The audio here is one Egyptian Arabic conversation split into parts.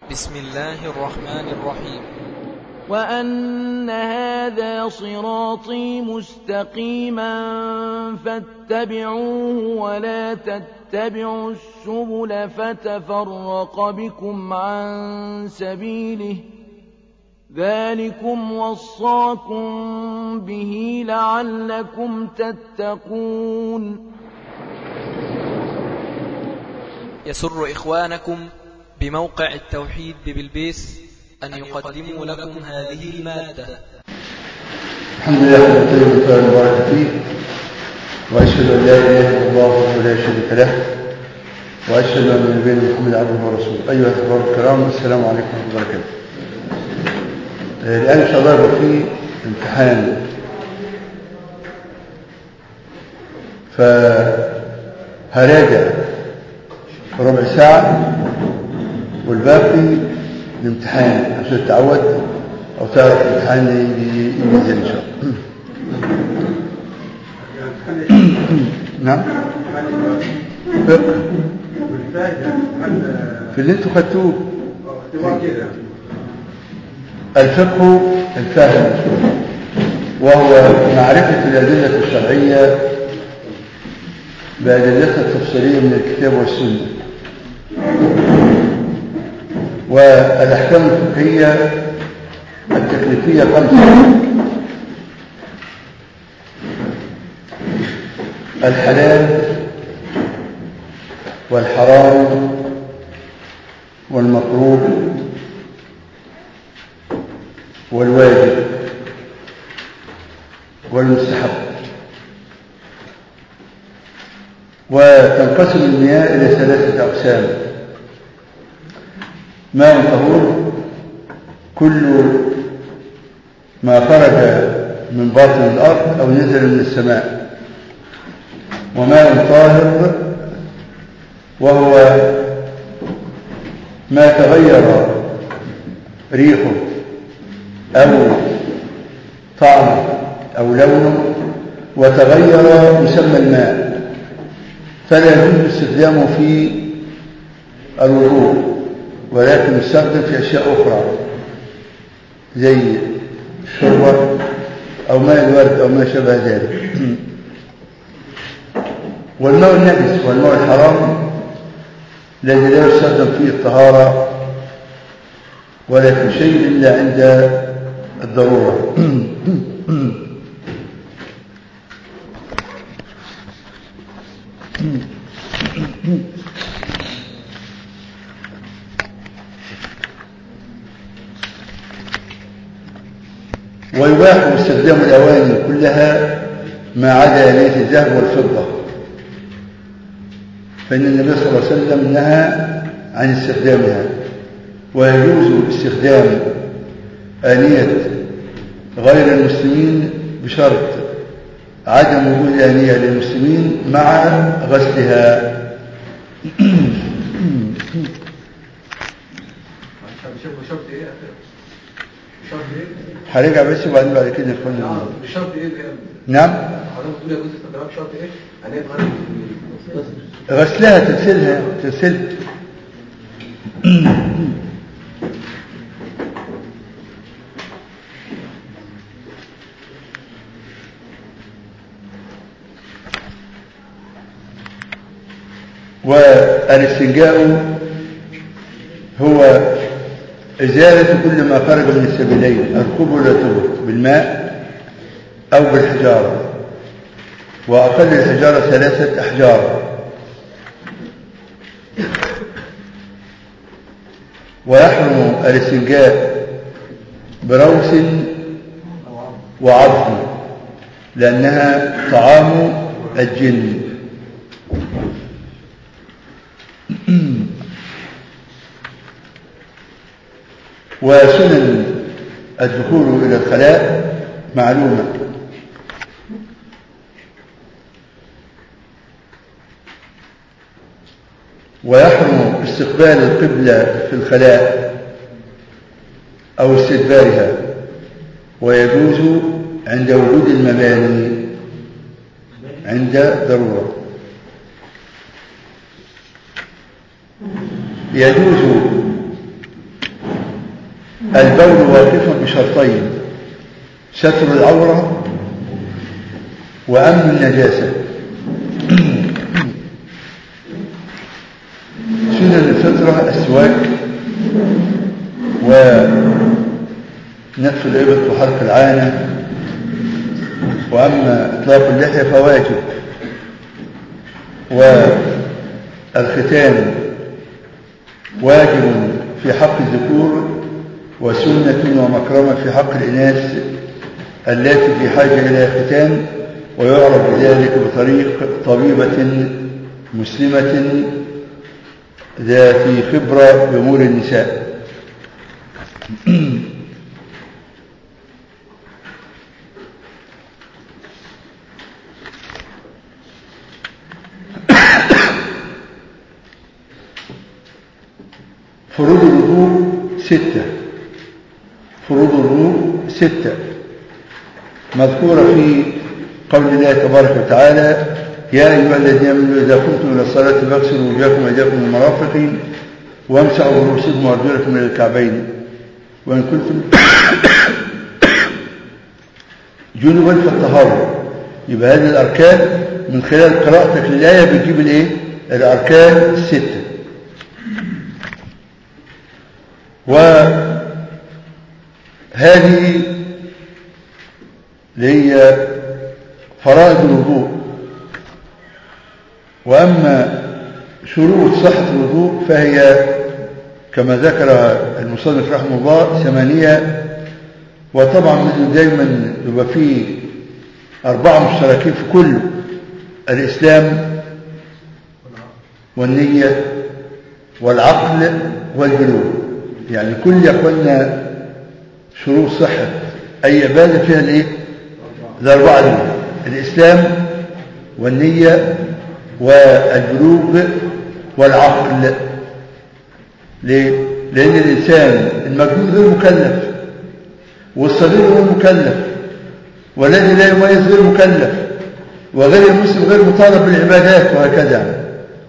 بسم الله الرحمن الرحيم وأن هذا صراطي مستقيما فاتبعوه ولا تتبعوا السبل فتفرق بكم عن سبيله ذلكم وصاكم به لعلكم تتقون يسر إخوانكم بموقع التوحيد ببلبيس أن يقدموا لكم هذه المادة الحمد لله رب العالمين وبارك فيه واشهد ان لا اله الا الله وحده لا شريك له واشهد ان نبينا محمد عبده ورسوله ايها الاخوه الكرام السلام عليكم ورحمه الله وبركاته الان ان شاء الله يبقى في امتحان فهراجع ربع ساعه والباقي الامتحان عشان تتعود او تعرف الامتحان يجي يجي ان شاء الله نعم فقه في اللي انتوا خدتوه الفقه الفهم وهو معرفة الأدلة الشرعية بأدلتها التفسيرية من الكتاب والسنة والأحكام الفقهية التكليفية خمسة الحلال والحرام والمكروه والواجب والمستحب وتنقسم المياه إلى ثلاثة أقسام ماء طهور كل ما خرج من باطن الأرض أو نزل من السماء وماء طاهر وهو ما تغير ريحه أو طعمه أو لونه وتغير مسمى الماء فلا يجوز استخدامه في الوضوء ولكن يستخدم في أشياء أخرى زي الشربة أو ماء الورد أو ما شابه ذلك والماء النجس والماء الحرام الذي لا يستخدم فيه الطهارة ولا في شيء إلا عند الضرورة ويباح استخدام الأواني كلها ما عدا آلية الذهب والفضة فإن النبي صلى الله عليه وسلم نهى عن استخدامها ويجوز استخدام آنية غير المسلمين بشرط عدم وجود آنية للمسلمين مع غسلها بشرط ايه بشرط ايه هرجع بس وبعدين بعد كده نكون بشرط ايه ده نعم حضرتك بتقول يجوز استخدامها بشرط ايه ان هي تغير غسلها تغسلها تغسلها والاستنجاء هو إزالة كل ما خرج من السبيلين القبل والتبر بالماء أو بالحجارة وأقل الحجارة ثلاثة أحجار ويحرم الاستنجاء بروس وعظم لأنها طعام الجن وسنن الدخول إلى الخلاء معلومة ويحرم استقبال القبلة في الخلاء أو استدبارها ويجوز عند وجود المباني عند ضرورة يجوز البول واقفا بشرطين ستر العورة وأمن النجاسة سنن الفطرة السواك ونتف الإبط وحرق العانة وأما إطلاق اللحية فواجب والختان واجب في حق الذكور وسنة ومكرمة في حق الإناث التي في حاجة إلى ختان ويعرف ذلك بطريق طبيبة مسلمة ذات خبرة بأمور النساء فروض الوضوء ستة فروض الوضوء ستة مذكورة في قول الله تبارك وتعالى يا أيها الذين آمنوا إذا قمتم إلى الصلاة فاغسلوا وجوهكم وأيديكم من المرافق وامسحوا برؤوسكم وأرجلكم إلى الكعبين وإن كنتم جنبا فالطهارة يبقى هذه الأركان من خلال قراءتك للآية بتجيب الإيه؟ الأركان الستة وهذه اللي هي فرائض الوضوء وأما شروط صحة الوضوء فهي كما ذكر المصنف رحمه الله ثمانية وطبعا منه دايما يبقى فيه أربعة مشتركين في كل الإسلام والنية والعقل والبلوغ يعني كل يقولنا شروط صحة أي عبادة فيها الإيه؟ الأربعة دول الإسلام والنية والبلوغ والعقل ليه؟ لأن الإنسان المجنون غير مكلف والصغير غير مكلف والذي لا يميز غير مكلف وغير المسلم غير مطالب بالعبادات وهكذا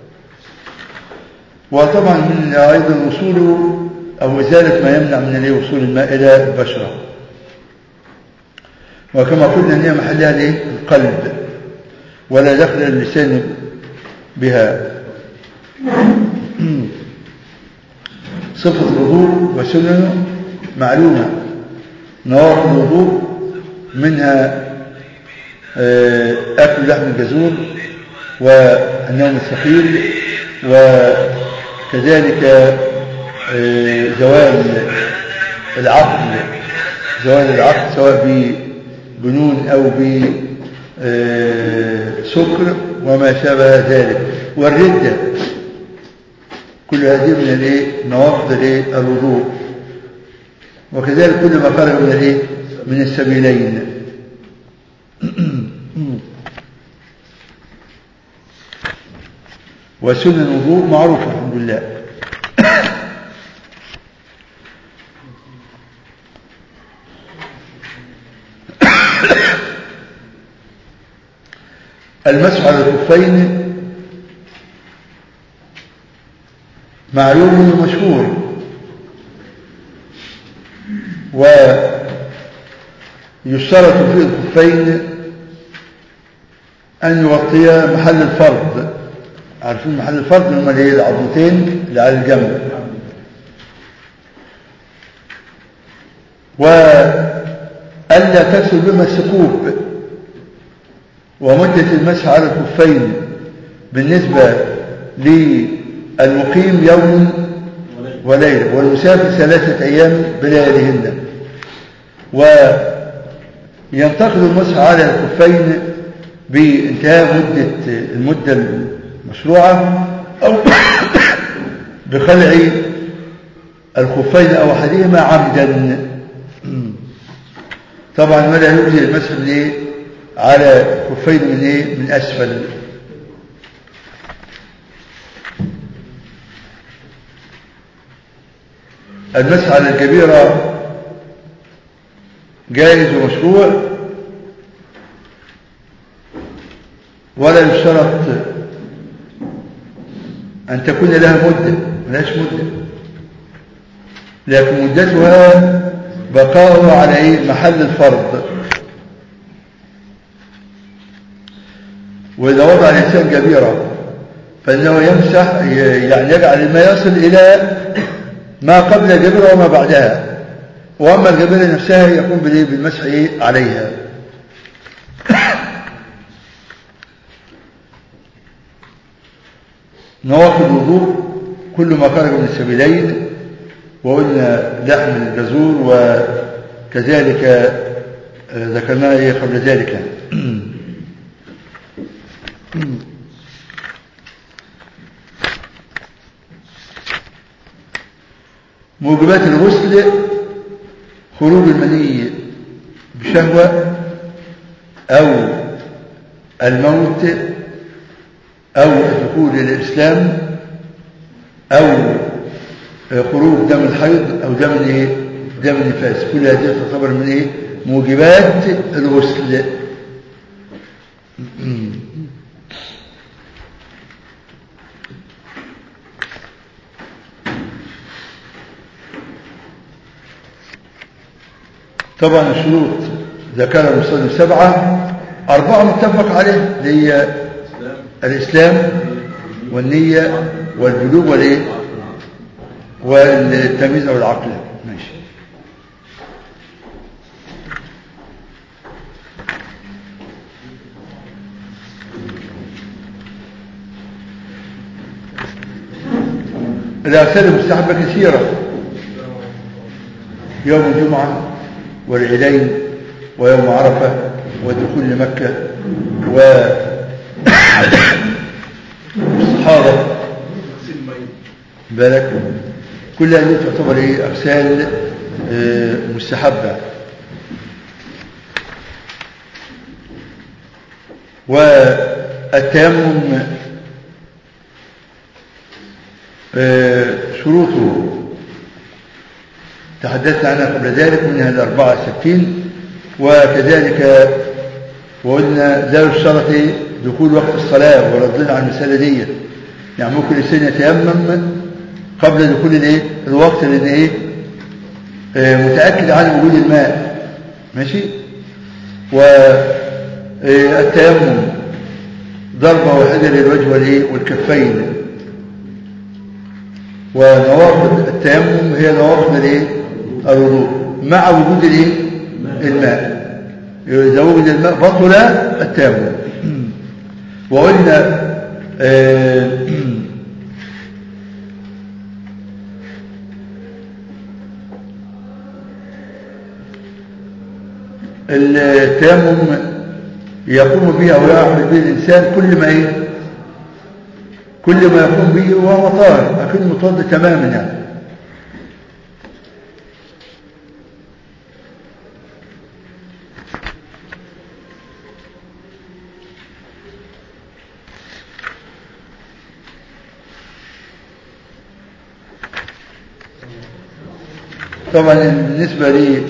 وطبعا من أيضا وصول أو إزالة ما يمنع من وصول الماء إلى البشرة وكما قلنا أن هي محلها الايه؟ القلب ولا دخل اللسان بها صفة الوضوء وسننه معلومة نواقض الوضوء منها أكل لحم الجزور والنوم الثقيل وكذلك زوال العقل زوال العقل سواء بجنون أو بسكر وما شابه ذلك والردة كل هذه من الايه نواقض الايه الوضوء وكذلك كل ما خرج من الايه من السبيلين وسنن الوضوء معروفه الحمد لله المسح على الخفين معلوم ومشهور ويشترط في الخفين أن يغطيا محل الفرض عارفين محل الفرض هم اللي هي العظمتين اللي على الجنب وألا تكسر بما الثقوب ومدة المسح على الخفين بالنسبة للمقيم يوم وليلة والمسافر ثلاثة أيام بلياليهن وينتقل المسح على الخفين بانتهاء مدة المدة المشروعة أو بخلع الخفين أو أحدهما عمدا طبعا ولا يجزي المسح ليه على الخفين من ايه من اسفل المسح على الكبيرة جائز ومشروع ولا يشترط أن تكون لها مدة ملهاش مدة لكن مدتها بقاؤه على إيه؟ محل الفرض وإذا وضع الإنسان جبيرة فإنه يمسح يعني يجعل الماء يصل إلى ما قبل الجبيرة وما بعدها وأما الجبيرة نفسها يقوم بالإيه؟ بالمسح إيه؟ عليها نوافل الوضوء كل ما خرج من السبيلين وقلنا لحم الجزور وكذلك آه، ذكرناه إيه قبل ذلك موجبات الغسل خروج المني بشهوة أو الموت أو الدخول إلى الإسلام أو خروج دم الحيض أو دم الإيه؟ دم النفاس كل هذه تعتبر من إيه؟ موجبات الغسل طبعا الشروط ذكرها المصنف سبعة أربعة متفق عليه اللي هي الإسلام والنية والبلوغ والإيه والتمييز أو العقل ماشي الأغسال المستحبة كثيرة يوم الجمعة والعيدين ويوم عرفة ودخول لمكة والصحابة بالك كل هذه تعتبر ايه اغسال آه، مستحبه والتيمم آه، شروطه تحدثنا عنها قبل ذلك منها الأربعة ستين وكذلك وقلنا لا يشترط دخول وقت الصلاة وردنا عن المسألة دي يعني ممكن الإنسان يتيمم قبل دخول الايه الوقت لان ايه آه، متاكد عن وجود الماء ماشي والتيمم ضربه واحده للوجه والايه والكفين ونوافذ التيمم هي نوافذ الايه الوضوء مع وجود الايه الماء اذا وجد الماء بطل التيمم وقلنا آه، التيمم يقوم به او يعمل به الانسان كل ما ايه كل ما يقوم به وهو طاهر اكن متوضا تماما يعني طبعا بالنسبه لي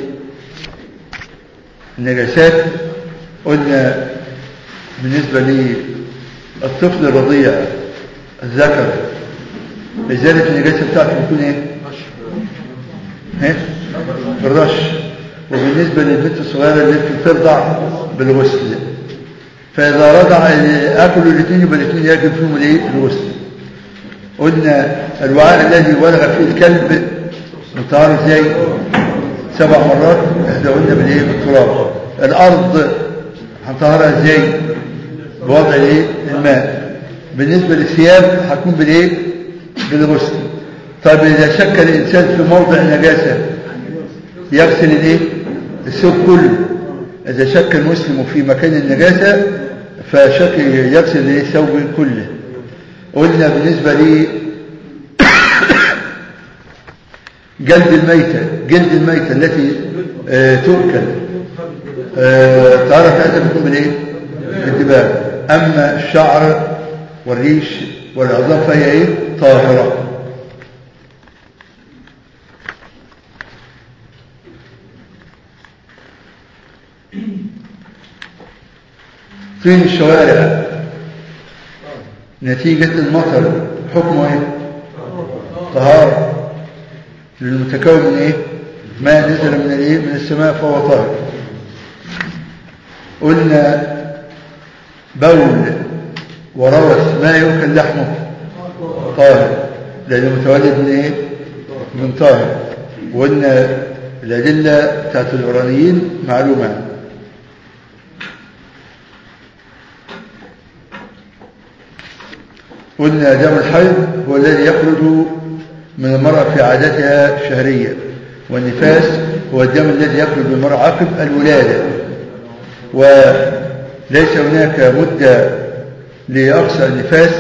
النجاسات قلنا بالنسبة للطفل الرضيع الذكر لذلك النجاسة بتاعته بتكون ايه؟ ايه؟ بالرش وبالنسبة للبنت الصغيرة اللي بترضع بالغسل فإذا رضع أكلوا الاثنين يبقى الاثنين يجب فيهم الايه؟ الغسل قلنا الوعاء الذي ولغ فيه الكلب مطهر ازاي؟ سبع مرات احداهن بالايه بالتراب الارض هنطهرها ازاي بوضع الايه الماء بالنسبه للثياب هتكون بالايه بالغسل طيب اذا شك الانسان في موضع نجاسه يغسل الايه الثوب كله اذا شك المسلم في مكان النجاسه فشك يغسل الايه الثوب كله قلنا بالنسبه لي جلد الميتة جلد الميتة التي آه تؤكل آه طهارة بتاعتها بتكون بالايه؟ بالدباغ أما الشعر والريش والعظام فهي ايه؟ طاهرة طين الشوارع نتيجة المطر حكمه ايه؟ طهارة لأنه متكون من إيه؟ ما نزل من الإيه؟ من السماء فهو طاهر قلنا بول وروث ما يؤكل لحمه طاهر لأنه متولد من إيه؟ من طاهر وقلنا الأدلة بتاعت العرانيين معلومة قلنا دم الحيض هو الذي يخرج من المرأة في عادتها الشهرية والنفاس هو الدم الذي يخرج من المرأة عقب الولادة وليس هناك مدة لأقصى النفاس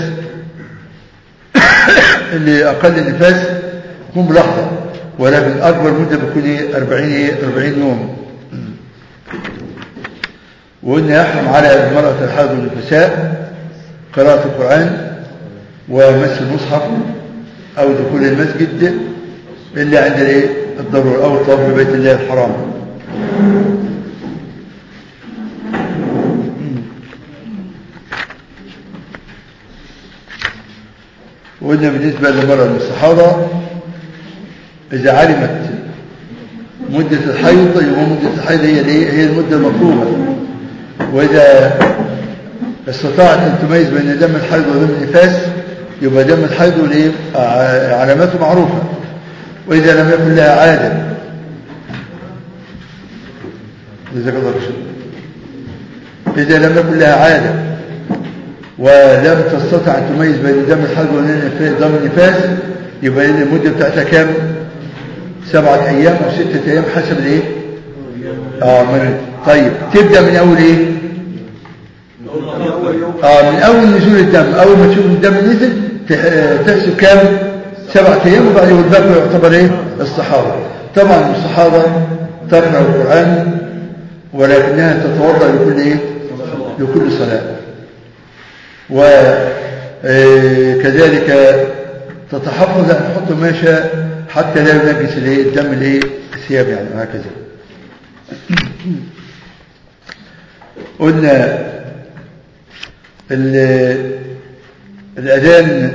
اللي أقل النفاس يكون بلحظة ولكن أكبر مدة بتكون إيه 40 إيه 40 يوم وقلنا يحرم على المرأة الحائض والنفساء قراءة القرآن ومس المصحف أو دخول المسجد إلا عند الإيه الضرورة أو الطواف ببيت الله الحرام وقلنا بالنسبة للمرأة المستحاضة إذا علمت مدة الحيض يبقى مدة الحيض هي الايه؟ هي المدة المطلوبة وإذا استطاعت أن تميز بين دم الحيض ودم النفاس يبقى دم الحيض والايه؟ علاماته معروفة وإذا لم يكن لها عادة جزاك الله خير إذا لم يكن لها عادة ولم تستطع أن تميز بين دم الحيض ودم النفاس يبقى المدة بتاعتها كام؟ سبعة أيام أو ستة أيام حسب الإيه؟ آه من طيب تبدأ من أول إيه؟ آه من أول نزول الدم أول ما تشوف الدم نزل تحسب كام؟ سبعة أيام وبعدين الباقي يعتبر إيه؟ الصحابة طبعا الصحابة تقرأ القرآن ولكنها تتوضأ لكل إيه؟ لكل صلاة وكذلك تتحفظ أن تحط ماشى حتى لا ينجس الايه الدم الايه الثياب يعني وهكذا قلنا الأذان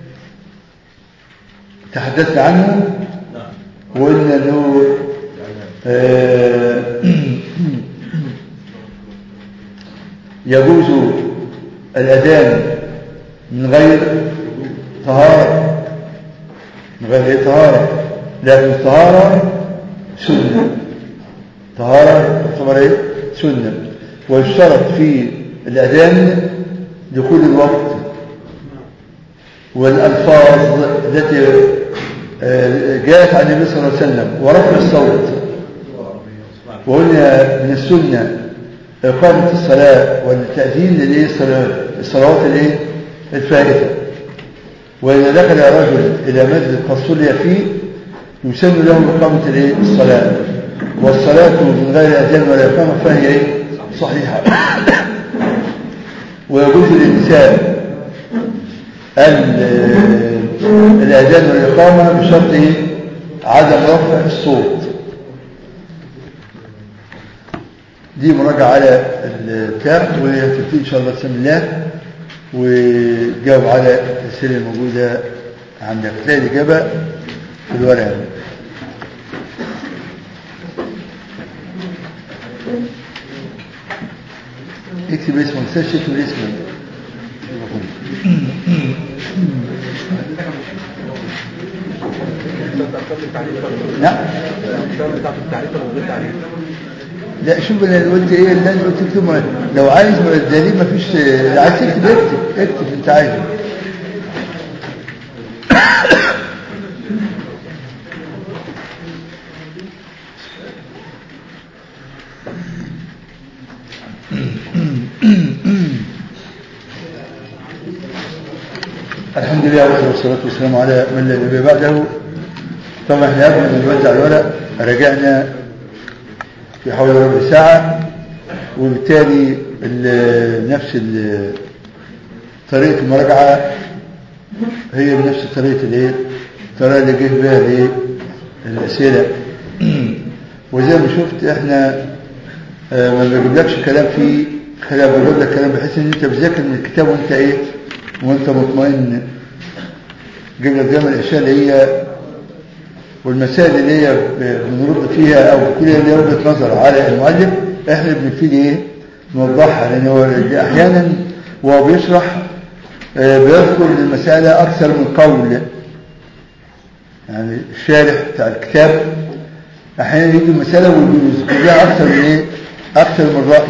تحدثنا عنه وقلنا انه يجوز الأذان من غير طهارة من غير ايه طهارة لكن الطهارة سنة طهارة تعتبر ايه سنة ويشترط في الأذان دخول الوقت والألفاظ التي جاءت عن النبي صلى الله عليه وسلم ورفع الصوت وقلنا من السنة إقامة الصلاة والتأذين للصلوات الايه الفائتة وإذا دخل رجل إلى مسجد قد صلي فيه يسن له إقامة الايه الصلاة والصلاة من غير أذان ولا إقامة فهي ايه صحيحة ويجوز للإنسان الأذان والإقامة بشرط ايه عدم رفع الصوت دي مراجعة على البتاع وهتبتدي إن شاء الله بسم الله وجاوب على الأسئلة الموجودة عندك تلاقي الإجابة في الورقة اكتب اسمه انساش تكتب الاسم نعم لا شوف انا قلت ايه اللي انا قلت اكتب لو عايز من الدليل مفيش عايز تكتب اكتب اكتب انت عايزه الحمد لله والصلاة والسلام على من لا نبي بعده طبعا احنا قبل ما نوزع الورق رجعنا في حوالي ربع ساعة وبالتالي نفس طريقة المراجعة هي بنفس طريقة الايه الطريقة اللي جه بها الايه الأسئلة وزي ما شفت احنا ما بجيبلكش كلام فيه كلام بجيب لك كلام بحيث ان انت بتذاكر من الكتاب وانت ايه وانت مطمئن جيب لك دايما الاشياء اللي هي والمسائل اللي هي ب- بنرد فيها او كل اللي هي وجهه نظر على المؤلف احنا بنبتدي ايه نوضحها لان هو احيانا وهو بيشرح آه، بيذكر المساله اكثر من قول يعني الشارح بتاع الكتاب احيانا يجي المساله ويذكر لها اكثر من ايه اكثر من راي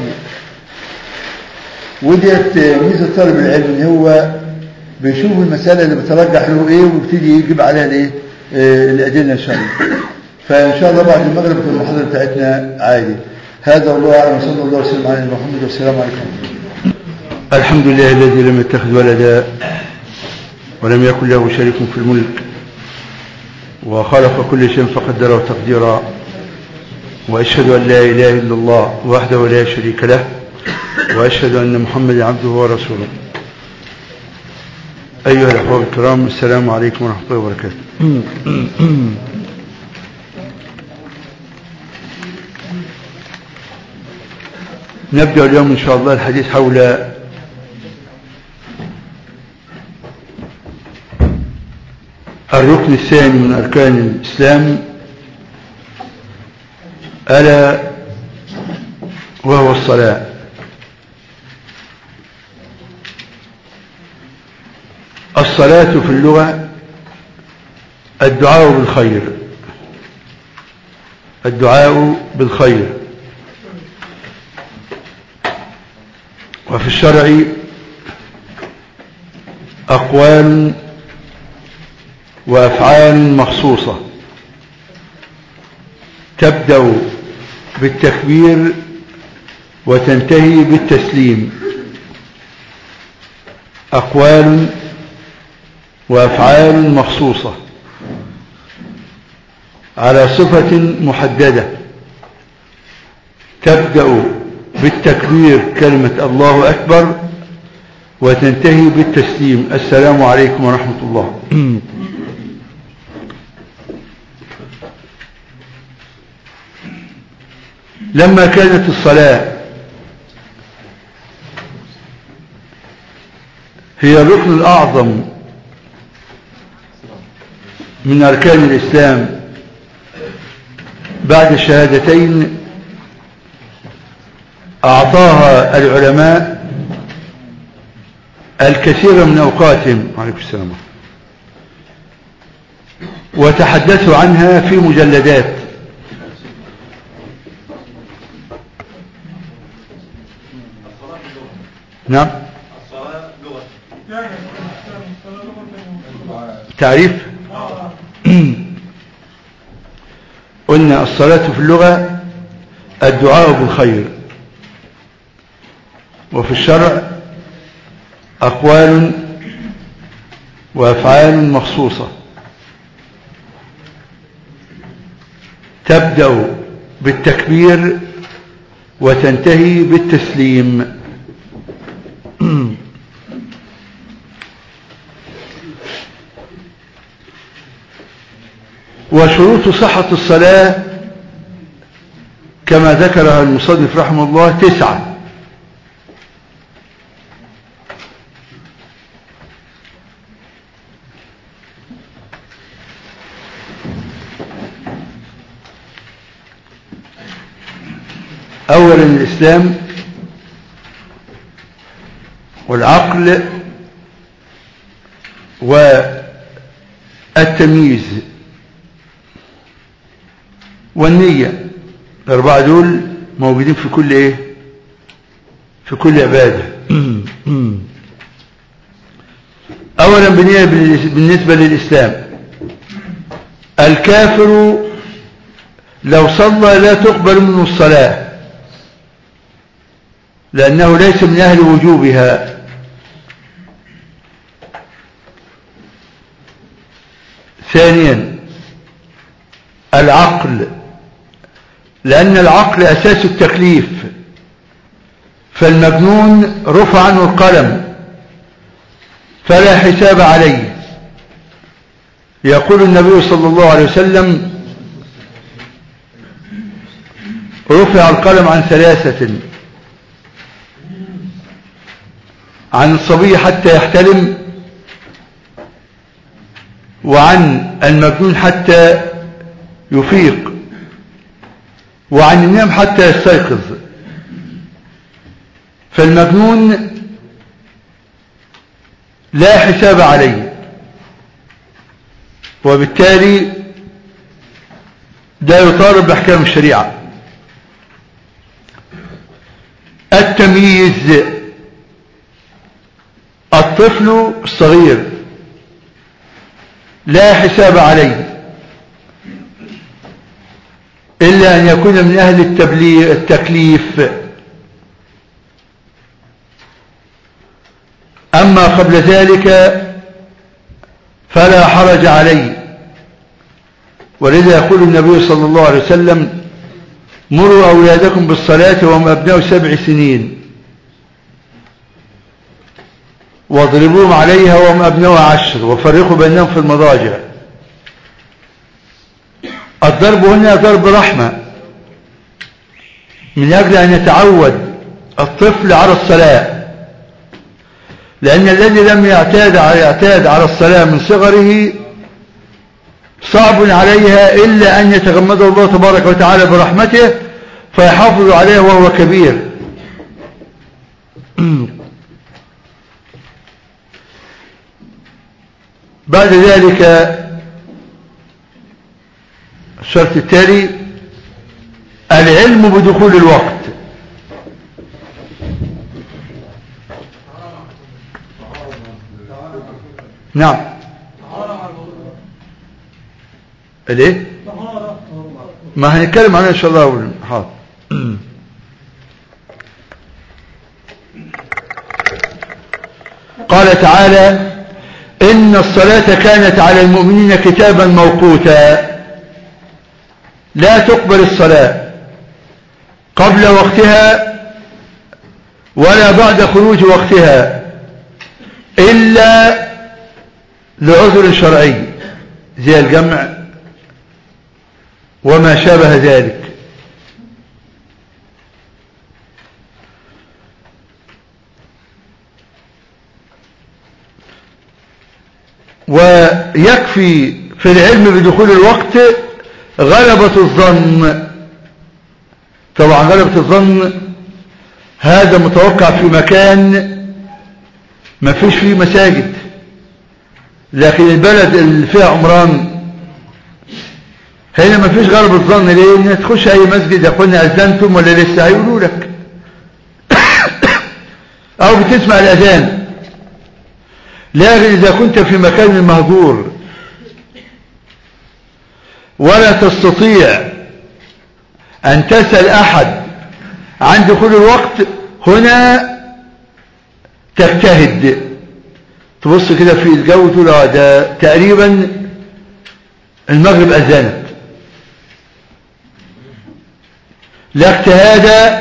وديت ميزه طالب العلم ان هو بيشوف المساله اللي بترجح له ايه ويبتدي يجيب عليها الايه آه، الادله الشرعيه فان شاء الله بعد المغرب في المحاضره بتاعتنا عادي هذا والله اعلم صلى الله عليه وسلم على محمد والسلام عليكم الحمد لله الذي لم يتخذ ولدا ولم يكن له شريك في الملك وخلق كل شيء فقدره تقديرا واشهد ان لا اله الا الله وحده لا شريك له واشهد ان محمدا عبده ورسوله ايها الاخوه الكرام السلام عليكم ورحمه الله وبركاته نبدا اليوم ان شاء الله الحديث حول الركن الثاني من أركان الإسلام ألا وهو الصلاة الصلاة في اللغة الدعاء بالخير الدعاء بالخير وفي الشرع أقوال وأفعال مخصوصة تبدأ بالتكبير وتنتهي بالتسليم أقوال وأفعال مخصوصة على صفة محددة تبدأ بالتكبير كلمة الله أكبر وتنتهي بالتسليم السلام عليكم ورحمة الله لما كانت الصلاة هي الركن الأعظم من أركان الإسلام بعد الشهادتين أعطاها العلماء الكثير من أوقاتهم عليكم السلام وتحدثوا عنها في مجلدات نعم تعريف قلنا الصلاة في اللغة الدعاء بالخير وفي الشرع أقوال وأفعال مخصوصة تبدأ بالتكبير وتنتهي بالتسليم وشروط صحة الصلاة كما ذكرها المصنف رحمه الله تسعة أولا الإسلام والعقل والتمييز والنية الأربعة دول موجودين في كل إيه في كل عبادة أولا بنية بالنسبة للإسلام الكافر لو صلى لا تقبل منه الصلاة لأنه ليس من أهل وجوبها ثانيا العقل لأن العقل أساس التكليف فالمجنون رفع عنه القلم فلا حساب عليه يقول النبي صلى الله عليه وسلم رفع القلم عن ثلاثة عن الصبي حتى يحتلم وعن المجنون حتى يفيق وعن النوم حتى يستيقظ فالمجنون لا حساب عليه وبالتالي لا يطالب بأحكام الشريعة التمييز الطفل الصغير لا حساب عليه إلا أن يكون من أهل التبليغ التكليف أما قبل ذلك فلا حرج عليه ولذا يقول النبي صلى الله عليه وسلم مروا أولادكم بالصلاة وهم أبناء سبع سنين واضربوهم عليها وهم أبناء عشر وفرقوا بينهم في المضاجع الضرب هنا ضرب رحمة من أجل أن يتعود الطفل على الصلاة لأن الذي لم يعتاد يعتاد على الصلاة من صغره صعب عليها إلا أن يتغمده الله تبارك وتعالى برحمته فيحافظ عليه وهو كبير بعد ذلك الشرط التالي العلم بدخول الوقت نعم الايه ما هنتكلم عنها ان شاء الله حاضر قال تعالى إن الصلاة كانت على المؤمنين كتابا موقوتا لا تقبل الصلاة قبل وقتها ولا بعد خروج وقتها إلا لعذر شرعي زي الجمع وما شابه ذلك ويكفي في العلم بدخول الوقت غلبة الظن طبعا غلبة الظن هذا متوقع في مكان ما فيش فيه مساجد لكن البلد اللي فيها عمران هنا ما فيش غلبة الظن ليه ان تخش اي مسجد يقولنا اذنتم ولا لسه هيقولوا لك او بتسمع الاذان لكن إذا كنت في مكان مهجور ولا تستطيع أن تسأل أحد عن دخول الوقت هنا تجتهد تبص كده في الجو تقول ده تقريبا المغرب أذانت لا اجتهاد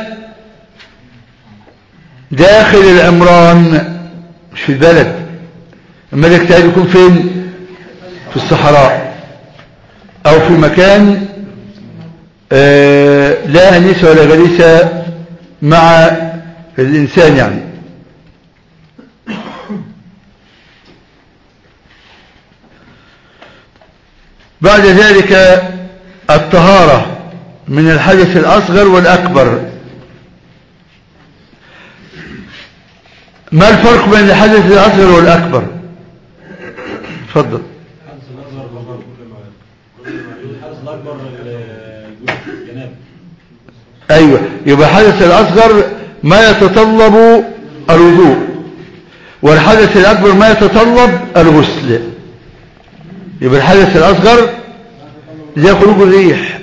داخل العمران مش في البلد اما الاجتهاد يكون فين في الصحراء او في مكان آه لا انيس ولا جليسة مع الانسان يعني بعد ذلك الطهارة من الحدث الأصغر والأكبر ما الفرق بين الحدث الأصغر والأكبر اتفضل ايوه يبقى الحدث الاصغر ما يتطلب الوضوء والحدث الاكبر ما يتطلب الغسل يبقى الحدث الاصغر زي خروج الريح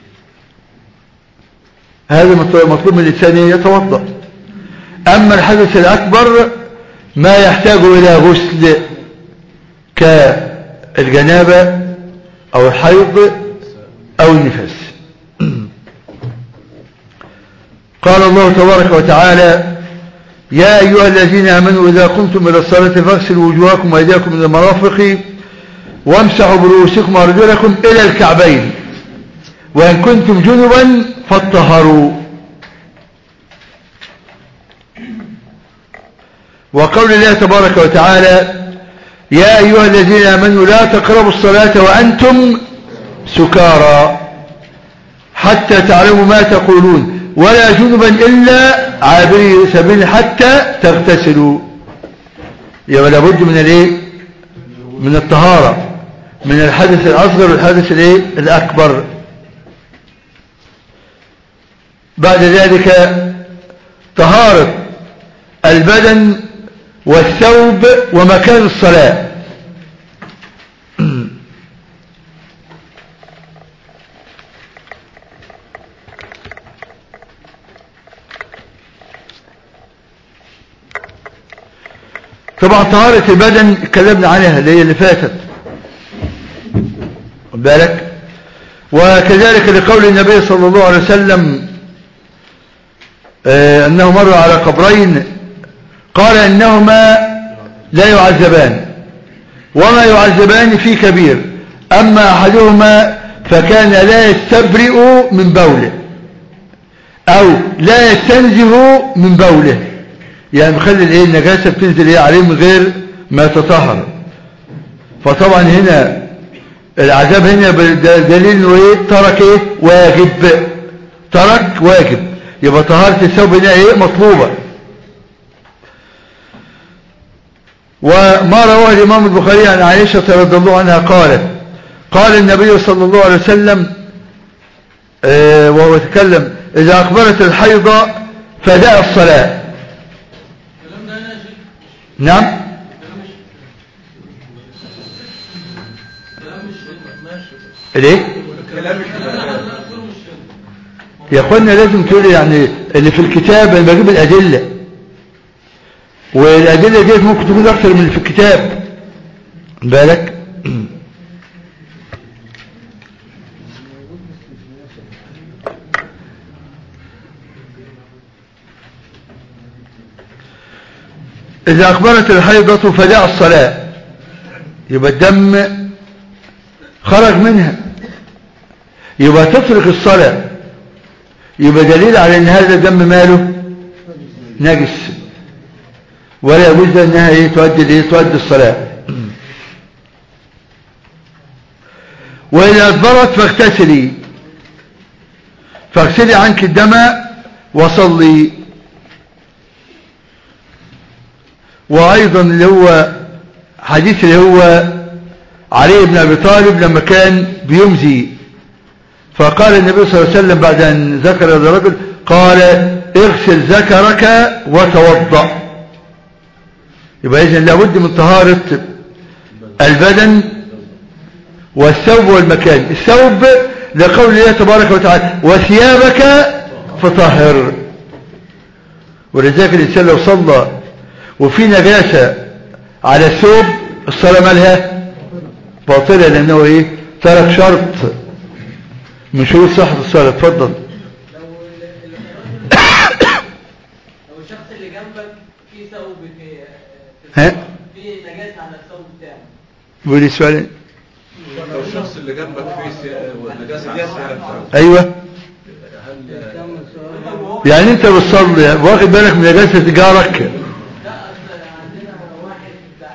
هذا مطلوب من الانسان يتوضا اما الحدث الاكبر ما يحتاج الى غسل كالجنابة أو الحيض أو النفاس قال الله تبارك وتعالى يا أيها الذين آمنوا إذا قمتم إلى الصلاة فاغسلوا وجوهكم وأيديكم إلى المرافق وامسحوا برؤوسكم وأرجلكم إلى الكعبين وإن كنتم جنبا فاطهروا وقول الله تبارك وتعالى يا أيها الذين آمنوا لا تقربوا الصلاة وأنتم سكارى حتى تعلموا ما تقولون ولا جنبا إلا عابري سبيل حتى تغتسلوا يبقى لابد من الايه من الطهارة من الحدث الأصغر والحدث الايه الأكبر بعد ذلك طهارة البدن والثوب ومكان الصلاة طبعا طهارة البدن اتكلمنا عنها اللي هي اللي فاتت خد بالك وكذلك لقول النبي صلى الله عليه وسلم آه أنه مر على قبرين قال إنهما لا يعذبان وما يعذبان في كبير أما أحدهما فكان لا يستبرئ من بوله أو لا يستنزه من بوله يعني مخلي الايه النجاسة بتنزل ايه عليه من غير ما تطهر فطبعا هنا العذاب هنا دليل انه ايه ترك ايه واجب ترك واجب يبقى طهارة الثوب هنا ايه مطلوبة وما رواه الامام البخاري عن عائشة رضي الله عنها قالت قال النبي صلى الله عليه وسلم اه وهو يتكلم اذا اقبلت الحيضة فداء الصلاة نعم ليه يا اخوانا لازم تقول يعني اللي في الكتاب انا بجيب الادله والادله ديت ممكن تكون اكثر من اللي في الكتاب بالك إذا أقبلت الحيضة فداء الصلاة يبقى الدم خرج منها يبقى تترك الصلاة يبقى دليل على أن هذا الدم ماله نجس ولا يجوز أنها إيه تؤدي إيه تؤدي الصلاة وإذا أدبرت فاغتسلي فاغسلي عنك الدم وصلي وأيضا اللي هو حديث اللي هو علي بن أبي طالب لما كان بيمزي فقال النبي صلى الله عليه وسلم بعد أن ذكر هذا الرجل قال اغسل ذكرك وتوضأ يبقى إذن لابد من طهارة البدن والثوب والمكان الثوب لقول الله تبارك وتعالى وثيابك فطهر ولذلك الإنسان لو صلى وفي نجاسة على الثوب الصلاة مالها باطلة لأنه إيه ترك شرط من شروط صحة الصلاة اتفضل لو الشخص اللي جنبك في ثوب في في ها في نجاسة على الثوب بتاعه بيقول لي سؤال لو الشخص اللي جنبك فيه سي- نجاسة على الثوب أيوه هل يعني أنت بتصلي واخد بالك من نجاسة جارك لا أصل عندنا واحد بتاع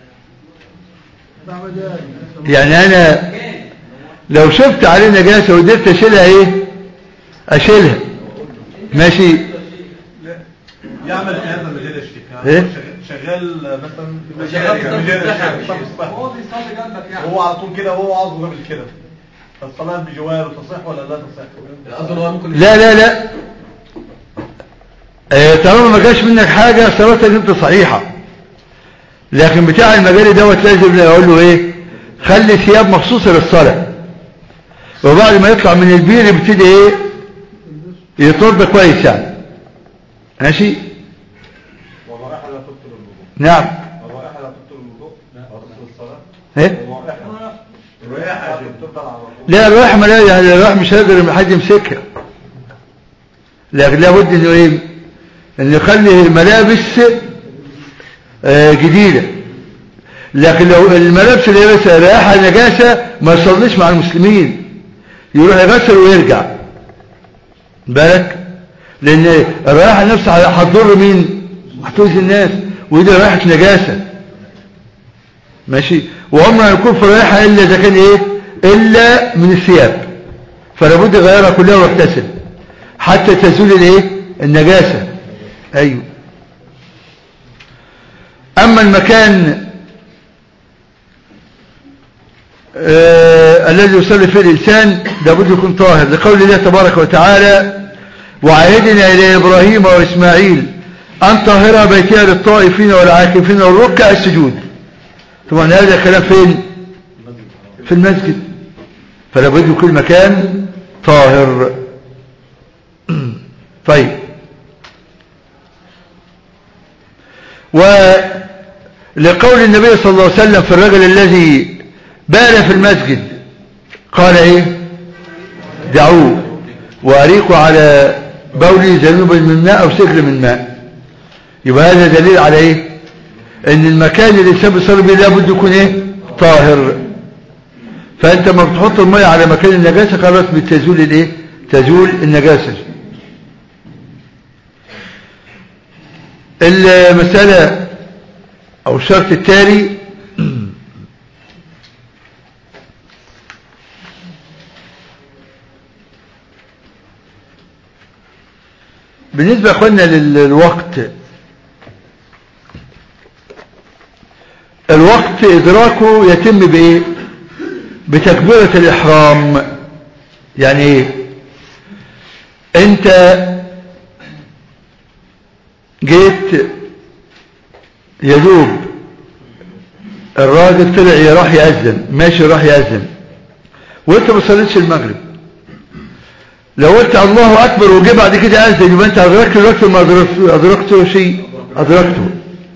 يعني أنا لو شفت عليه نجاسة وقدرت أشيلها إيه أشيلها ماشي يعمل في هذا مجال الشيك إيه؟ شغال مثلا مجال مجال مجال الشيك هو بيصلي جنبك يعني هو على طول كده وهو عاوز يعمل كده فالصلاة بجواره تصح ولا لا تصح الأصل هو ممكن لا لا لا آه، طالما ما جاش منك حاجة صلاتك انت صحيحة لكن بتاع المجال دوت لازم اقول له ايه خلي ثياب مخصوصة للصلاة وبعد ما يطلع من البير يبتدي ايه يطرد كويس يعني ماشي والرائحة لا تبطل الوضوء نعم الرائحة لا تبطل الوضوء أو تبطل الصلاة ايه الرائحة الرائحة بتفضل على الوضوء لا الراح ما لا يعني الراح مش هيقدر إن حد يمسكها لكن لابد انه ايه انه يخلي الملابس آه، جديدة لكن لو الملابس اللي هي بس رائحة نجاسة ما يصليش مع المسلمين يروح يغسل ويرجع بالك لان الرائحة نفسها هتضر مين هتؤذي الناس ودي رائحة نجاسة ماشي وعمر ما يكون في رائحة الا اذا كان ايه إلا من الثياب فلا بد يغيرها كلها واغتسل حتى تزول الايه النجاسة ايوه اما المكان آه الذي يصلي فيه الانسان لابد يكون طاهر لقول الله تبارك وتعالى وعهدنا الى ابراهيم واسماعيل ان طهر بيتها للطائفين والعاكفين والركع السجود طبعا هذا كلام فين في المسجد فلا بد يكون مكان طاهر طيب ولقول النبي صلى الله عليه وسلم في الرجل الذي بال في المسجد قال ايه دعوه واريقوا على بولي ذنوب من ماء او سجل من ماء يبقى هذا دليل على ايه ان المكان اللي الانسان بيصلي به لابد يكون ايه طاهر فانت ما بتحط الميه على مكان النجاسه خلاص بتزول الايه تزول النجاسه المساله او الشرط التالي بالنسبه يا اخوانا للوقت الوقت ادراكه يتم بايه بتكبيرة الإحرام يعني ايه انت جيت يدوب الراجل طلع راح يأذن ماشي راح يأذن وانت ما صليتش المغرب لو قلت الله اكبر وجي بعد كده اذن يبقى انت ادركت الوقت ما ادركته شيء ادركته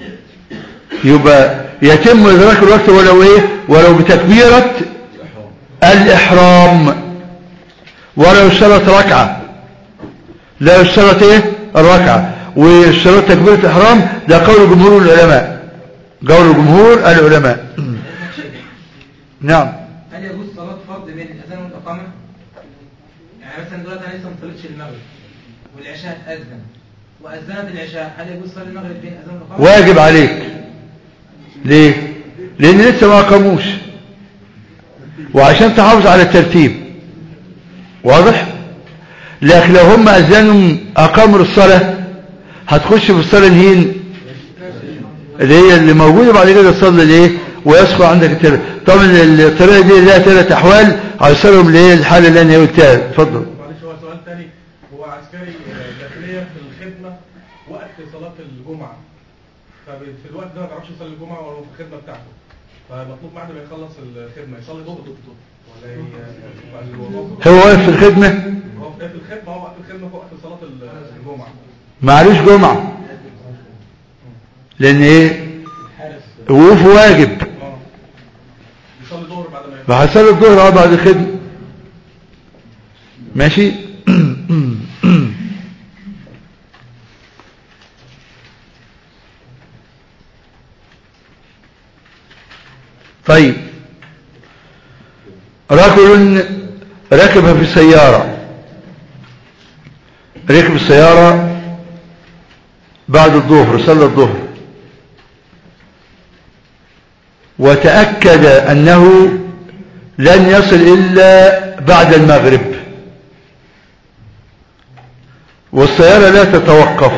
يبقى يتم ادراك الوقت ولو ايه ولو بتكبيره الإحرام ولا يشترط ركعة لا يشترط إيه الركعة ويشترط تكبيرة الإحرام ده قول جمهور العلماء قول جمهور العلماء نعم هل يجوز صلاة فرض بين الأذان والإقامة؟ يعني مثلا دلوقتي أنا لسه ما صليتش المغرب والعشاء أذن وأذنت العشاء هل يجوز صلاة المغرب بين الأذان والإقامة؟ واجب عليك ليه؟ لأن لسه ما أقاموش وعشان تحافظ على الترتيب واضح لكن لو هم أذانوا أقاموا الصلاة هتخش في الصلاة الهين اللي هي اللي موجودة بعد كده تصلي الايه ويسقط عندك الترتيب طبعا الطريقة دي لها ثلاث أحوال هيصلهم اللي هي الحالة اللي أنا قلتها اتفضل معلش هو سؤال تاني هو عسكري داخلية في الخدمة وقت صلاة الجمعة ففي الوقت ده ما بيعرفش يصلي الجمعة وهو في الخدمة بتاعته فمطلوب بعد ما يخلص الخدمة يصلي ظهر ولا ي- ولا هو هو واقف في الخدمة هو في الخدمة هو وقت الخدمة في وقت صلاة الجمعة معلوش جمعة لأن إيه وقوف واجب اه يصلي ظهر بعد ما يخلص فهصلي الظهر اه بعد الخدمة ماشي طيب رجل ركب في سيارة ركب السيارة بعد الظهر صلى الظهر وتأكد أنه لن يصل إلا بعد المغرب والسيارة لا تتوقف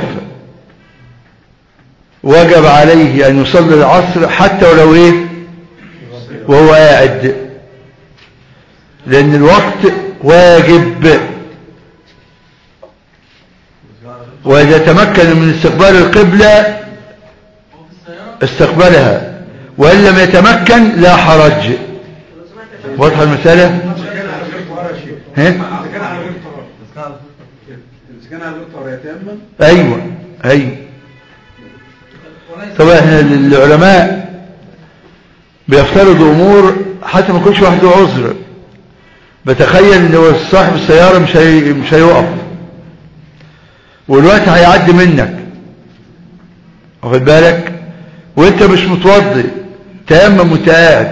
وجب عليه أن يصلي العصر حتى ولو إيه وهو قاعد لأن الوقت واجب وإذا تمكن من استقبال القبلة استقبلها وإن لم يتمكن لا حرج واضحة المسألة ها؟ إذا كان على الدكتور يتيمم أيوة أيوة طبعا احنا العلماء بيفترضوا أمور حتى ما يكونش واحد له عذر بتخيل ان هو صاحب السيارة مش هي... مش هيقف والوقت هيعدي منك واخد بالك وانت مش متوضي تيمم وانت قاعد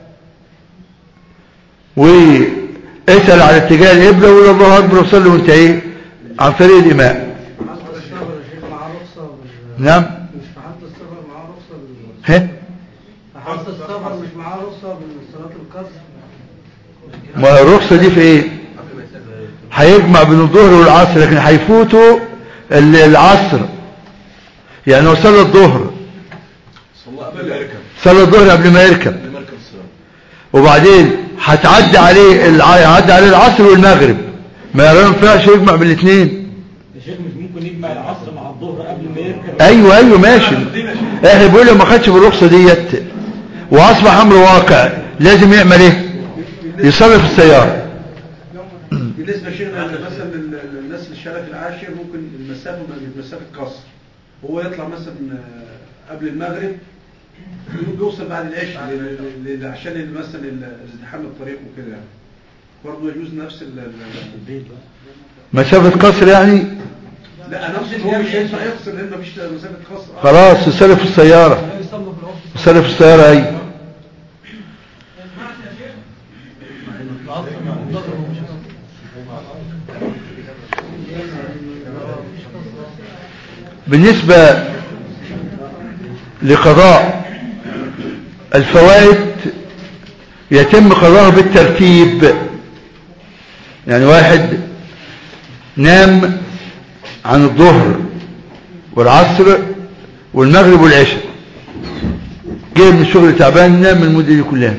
واسأل على اتجاه القبلة وقول الله اكبر وصلي وانت ايه عن طريق الامام حالة السفر يا شيخ معاه رخصة بال- نعم مش في حالة السفر معاه رخصة بال- ها في حالة السفر مش معاه رخصة بالصلاة القصر ما الرخصة دي في ايه هيجمع بين الظهر والعصر لكن هيفوتوا ال- العصر يعني هو صلى الظهر صلى قبل ما يركب صلى الظهر قبل ما يركب قبل ما يركب الصلاة وبعدين هتعدي عليه الع- هيعدي عليه العصر والمغرب ما ينفعش يجمع بين الاثنين يا شيخ مش ممكن يجمع العصر مع الظهر قبل ما يركب ايوه ايوه ماشي احنا بيقول لو ما خدش بالرخصه ديت واصبح امر واقع لازم يعمل ايه يصلي في السياره بالنسبه شيخنا مثلا لل- للناس اللي شغاله في العاشر ممكن المسافه مسافه قصر هو يطلع مثلا آه، قبل المغرب بيوصل بعد العشاء ل- ل- ل- عشان ال- مثلا ال- ازدحام الطريق وكده يعني برضه يجوز نفس ال ال- مسافه قصر يعني لا انا اقصد هو مش هينفع يفصل لان مفيش مسافه قصر خلاص يصلي في السياره يصلي في السياره ايوه بالنسبة لقضاء الفوائد يتم قضاءه بالترتيب يعني واحد نام عن الظهر والعصر والمغرب والعشاء جاي من الشغل تعبان نام المدة دي كلها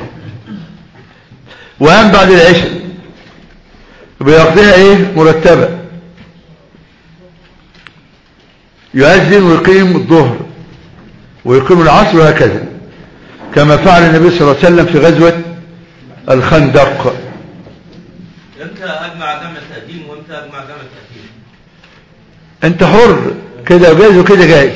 وقام بعد العشاء بيقضيها ايه مرتبة يؤذن ويقيم الظهر ويقيم العصر وهكذا كما فعل النبي صلى الله عليه وسلم في غزوة الخندق امتى اجمع جمع التقديم وامتى اجمع جمع التاخير انت حر كده جايز وكده جايز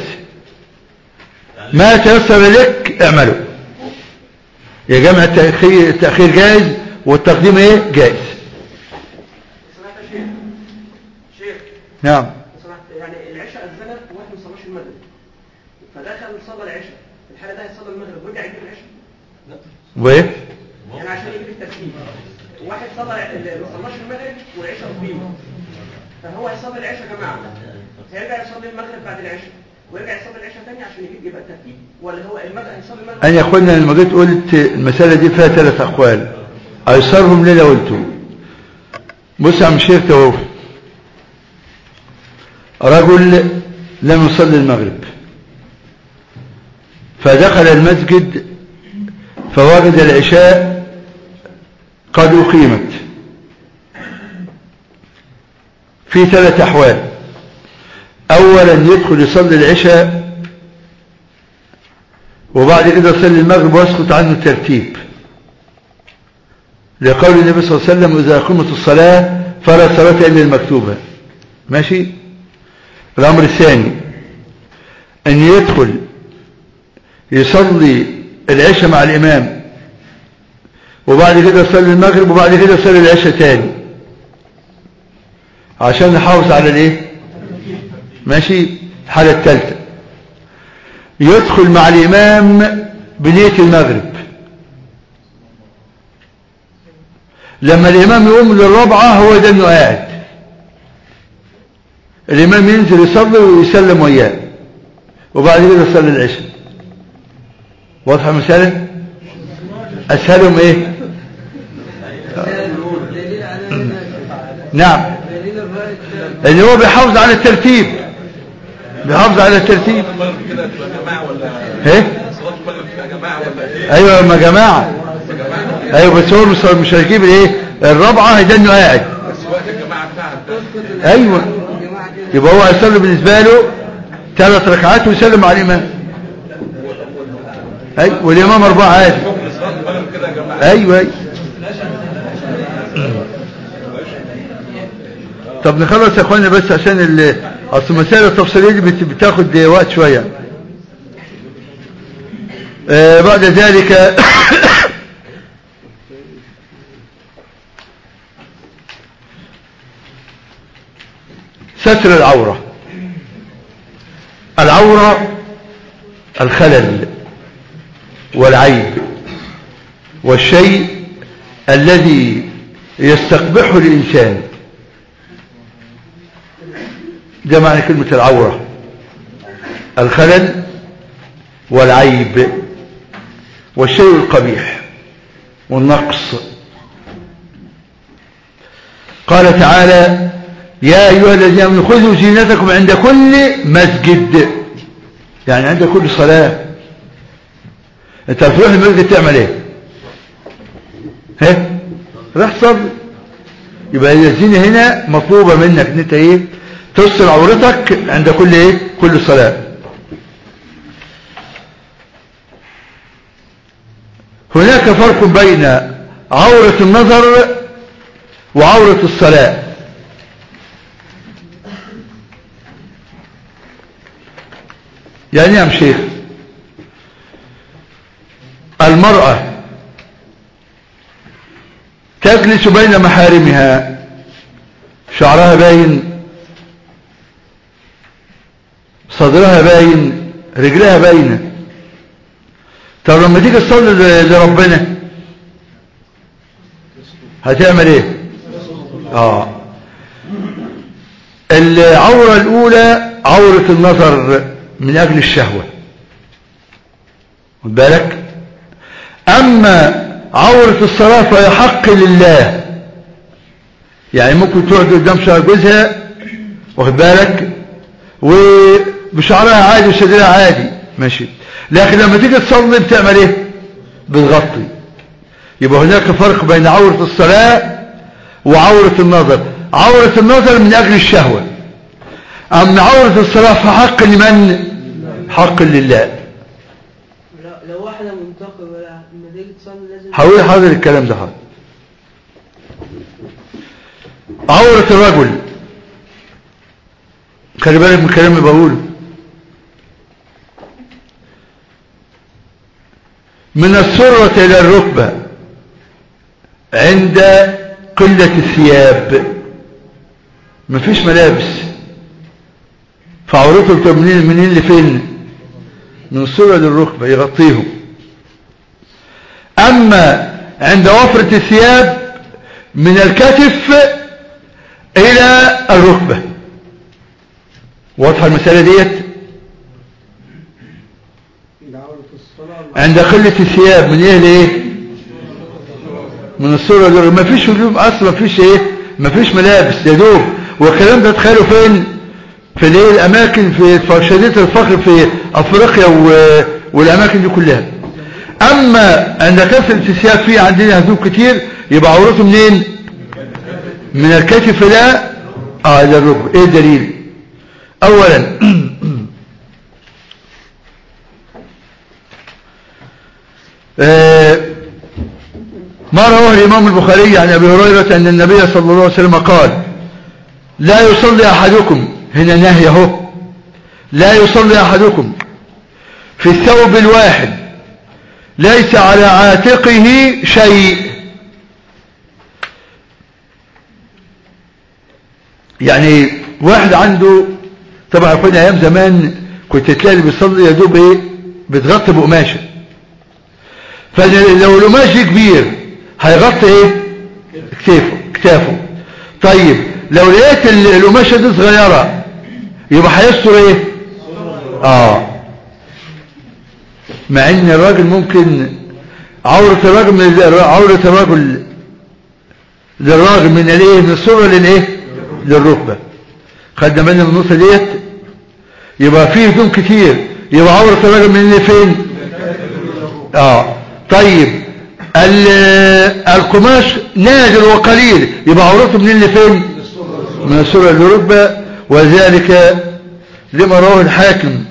ما تيسر لك اعمله يا جمع التأخير, التأخير جائز والتقديم ايه جائز سمعت يا شيخ شيخ نعم سمعت يعني العشاء اذنت وواحد ما صلاش المغرب فدخل صلى العشاء في الحاله ده هيصلي المغرب ويرجع يجيب العشاء وايه يعني عشان يجيب الترتيب واحد صلى ما صلاش المغرب والعشاء قيمه فهو هيصلي العشاء يا جماعه هيرجع يصلي المغرب بعد العشاء ويرجع يصلي العشاء تاني عشان يجيب يبقى الترتيب ولا هو المغرب هيصلي المغرب انا يا اخوانا لما جيت قلت المسألة دي فيها ثلاث اقوال ايسرهم ليه قلته بص يا عم شيخ توفي رجل لم يصلي المغرب فدخل المسجد فوجد العشاء قد أقيمت في ثلاث أحوال أولا يدخل يصلي العشاء وبعد كده يصلي المغرب ويسقط عنه الترتيب لقول النبي صلى الله عليه وسلم إذا قمت الصلاة فلا صلاة إلا المكتوبة ماشي الأمر الثاني أن يدخل يصلي العشاء مع الإمام وبعد كده يصلي المغرب وبعد كده يصلي العشاء تاني عشان نحافظ على الايه ماشي الحالة الثالثة يدخل مع الإمام بنية المغرب لما الإمام يقوم للرابعة هو ده انه قاعد الإمام ينزل يصلي ويسلم وياه وبعد كده يصلي العشاء واضحة المسألة أسهلهم إيه نعم اللي هو بيحافظ على الترتيب بيحافظ على الترتيب المغرب كده تبقى جماعة ولا ايه صلاة المغرب تبقى جماعة ولا ايه؟ ايوه ما جماعة ايوه بس هو مش مش هيجيب الايه الرابعة ده انه قاعد بس وقت الجماعة بتاعها بتاعها. ايوه يبقى هو هيصلي بالنسبة له ثلاث ركعات ويسلم على الامام ايوه والامام اربعة عادي حكم صلاة المغرب كده جماعة ايوه ايوه طب نخلص يا اخوانا بس عشان ال- اصل المسائل التفصيليه دي بت- بتاخد وقت شويه آه بعد ذلك ستر العوره العوره الخلل والعيب والشيء الذي يستقبحه الإنسان ده معنى كلمة العورة الخلل والعيب والشيء القبيح والنقص قال تعالى يا أيها الذين آمنوا خذوا زينتكم عند كل مسجد يعني عند كل صلاة انت هتروح المسجد تعمل ايه ها راح تصلي يبقى الزينة هنا مطلوبة منك ان انت ايه تستر عورتك عند كل ايه كل صلاة هناك فرق بين عورة النظر وعورة الصلاة يعني يا شيخ المرأة تجلس بين محارمها شعرها باين صدرها باين رجلها باينه طب لما تيجي تصلي لربنا هتعمل ايه اه العورة الاولى عورة النظر من اجل الشهوة خد بالك اما عورة الصلاة فهي حق لله يعني ممكن تقعد قدام شهر جوزها واخد بالك وبشعرها عادي وصدرها عادي ماشي لكن لما تيجي تصلي بتعمل ايه بتغطي يبقى هناك فرق بين عورة الصلاة وعورة النظر عورة النظر من اجل الشهوة اما عورة الصلاة فحق لمن حق لله لو واحدة منتقبة لما تيجي تصلي لازم هقول حاضر الكلام ده حاضر عورة الرجل خلي بالك من الكلام اللي بقوله من السرة إلى الركبة عند قلة الثياب مفيش ملابس فعورته بتبقى منين منين لفين من السرة للركبة يغطيهم أما عند وفرة الثياب من الكتف إلى الركبة واضحة المسألة ديت عند قلة الثياب من ايه لايه من الصورة دول ما فيش هدوم اصلا ما فيش ايه ما فيش ملابس يا دوب والكلام ده تخيلوا فين في الايه الاماكن في شديدة الفقر في افريقيا و... والاماكن دي كلها اما عند كثرة الثياب في عندنا هدوم كتير يبقى عورته منين من الكتف لا اه الى الركبه ايه الدليل اولا ما رواه الإمام البخاري عن أبي هريرة أن النبي صلى الله عليه وسلم قال لا يصلي أحدكم هنا نهي اهو لا يصلي أحدكم في الثوب الواحد ليس على عاتقه شيء يعني واحد عنده طبعا كنا أيام زمان كنت تلاقي اللي بيصلي يا دوب ايه بتغطي بقماشه فلو القماش كبير هيغطي ايه كتافه كتافه طيب لو لقيت القماشه دي صغيره يبقى هيستر ايه اه مع ان الراجل ممكن عورة الراجل من عورة الراجل للراجل من الايه من السرة للايه للركبة خدنا بالنا من النقطة ديت يبقى فيه هدوم كتير يبقى عورة الراجل من اللي فين اه طيب القماش نادر وقليل يبقى عورته من اللي فين من السرة للركبة وذلك لما رواه الحاكم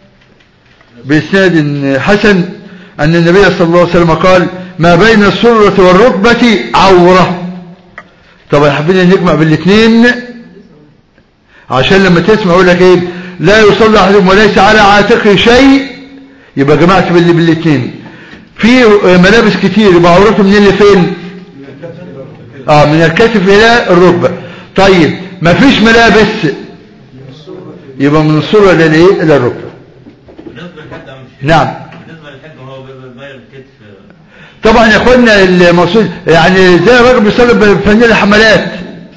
بإسناد حسن أن النبي صلى الله عليه وسلم قال ما بين السرة والركبة عورة طبعا حبينا نجمع بالاثنين عشان لما تسمع يقول لك ايه لا يصلي احدهم وليس على عاتقه شيء يبقى جمعت بالاثنين في ملابس كتير يبقى عورته من اللي فين اه من الكتف الى الركبه طيب ما فيش ملابس يبقى من السره الى الايه الى الركبه نعم بالنسبه للحج هو باين الكتف طبعا يا اخوانا المقصود يعني زي الراجل بيصلي بفانيلا حملات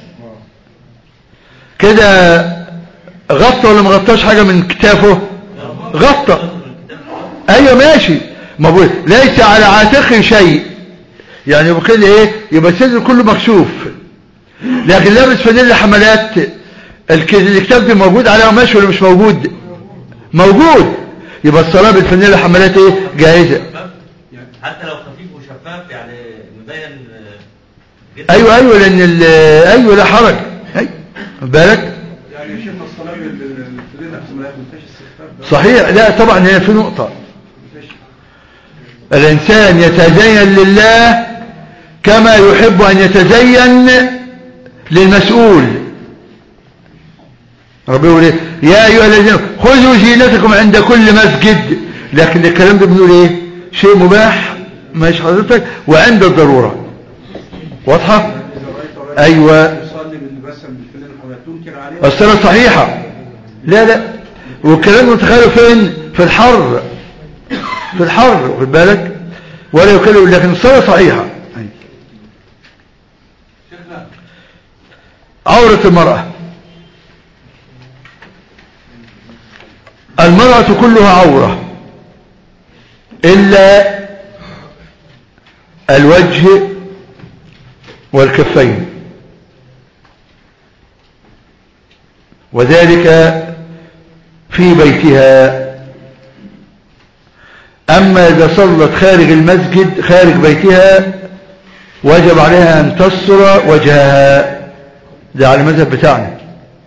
كده غطى ولا ما غطاش حاجه من كتافه غطى ايوه ماشي ما بقول ليس على عاتقه شيء يعني يبقى كده ايه يبقى الصدر كله مكشوف لكن لابس فانيلا حملات الك- الكتاب ده موجود عليه قماش ولا مش موجود موجود يبقى الصلاة بالفانيلا حملات ايه جائزة حتى لو خفيف وشفاف يعني مبين آه، جسم. ايوه ايوه لان ال- ايوه لا حرج أيوة. خد بالك يعني يا شيخنا الصلاة بالفريضة حملات ما فيهاش استخفاف ده. صحيح لا طبعا هي في نقطة الإنسان يتزين لله كما يحب أن يتزين للمسؤول ربنا يقول ايه يا أيها الذين خذوا زينتكم عند كل مسجد لكن الكلام ده بنقول ايه شيء مباح ماشي حضرتك وعند الضرورة واضحة ايوه يصلي باللباسا بالفريضة حملات تنكر عليه الصلاة صحيحة لا لا والكلام متخيله فين في الحر في الحر خد بالك ولا يكلم لكن الصلاة صحيحة عورة المرأة المرأة كلها عورة إلا الوجه والكفين وذلك في بيتها أما إذا صلت خارج المسجد خارج بيتها وجب عليها أن تستر وجهها ده على المذهب بتاعنا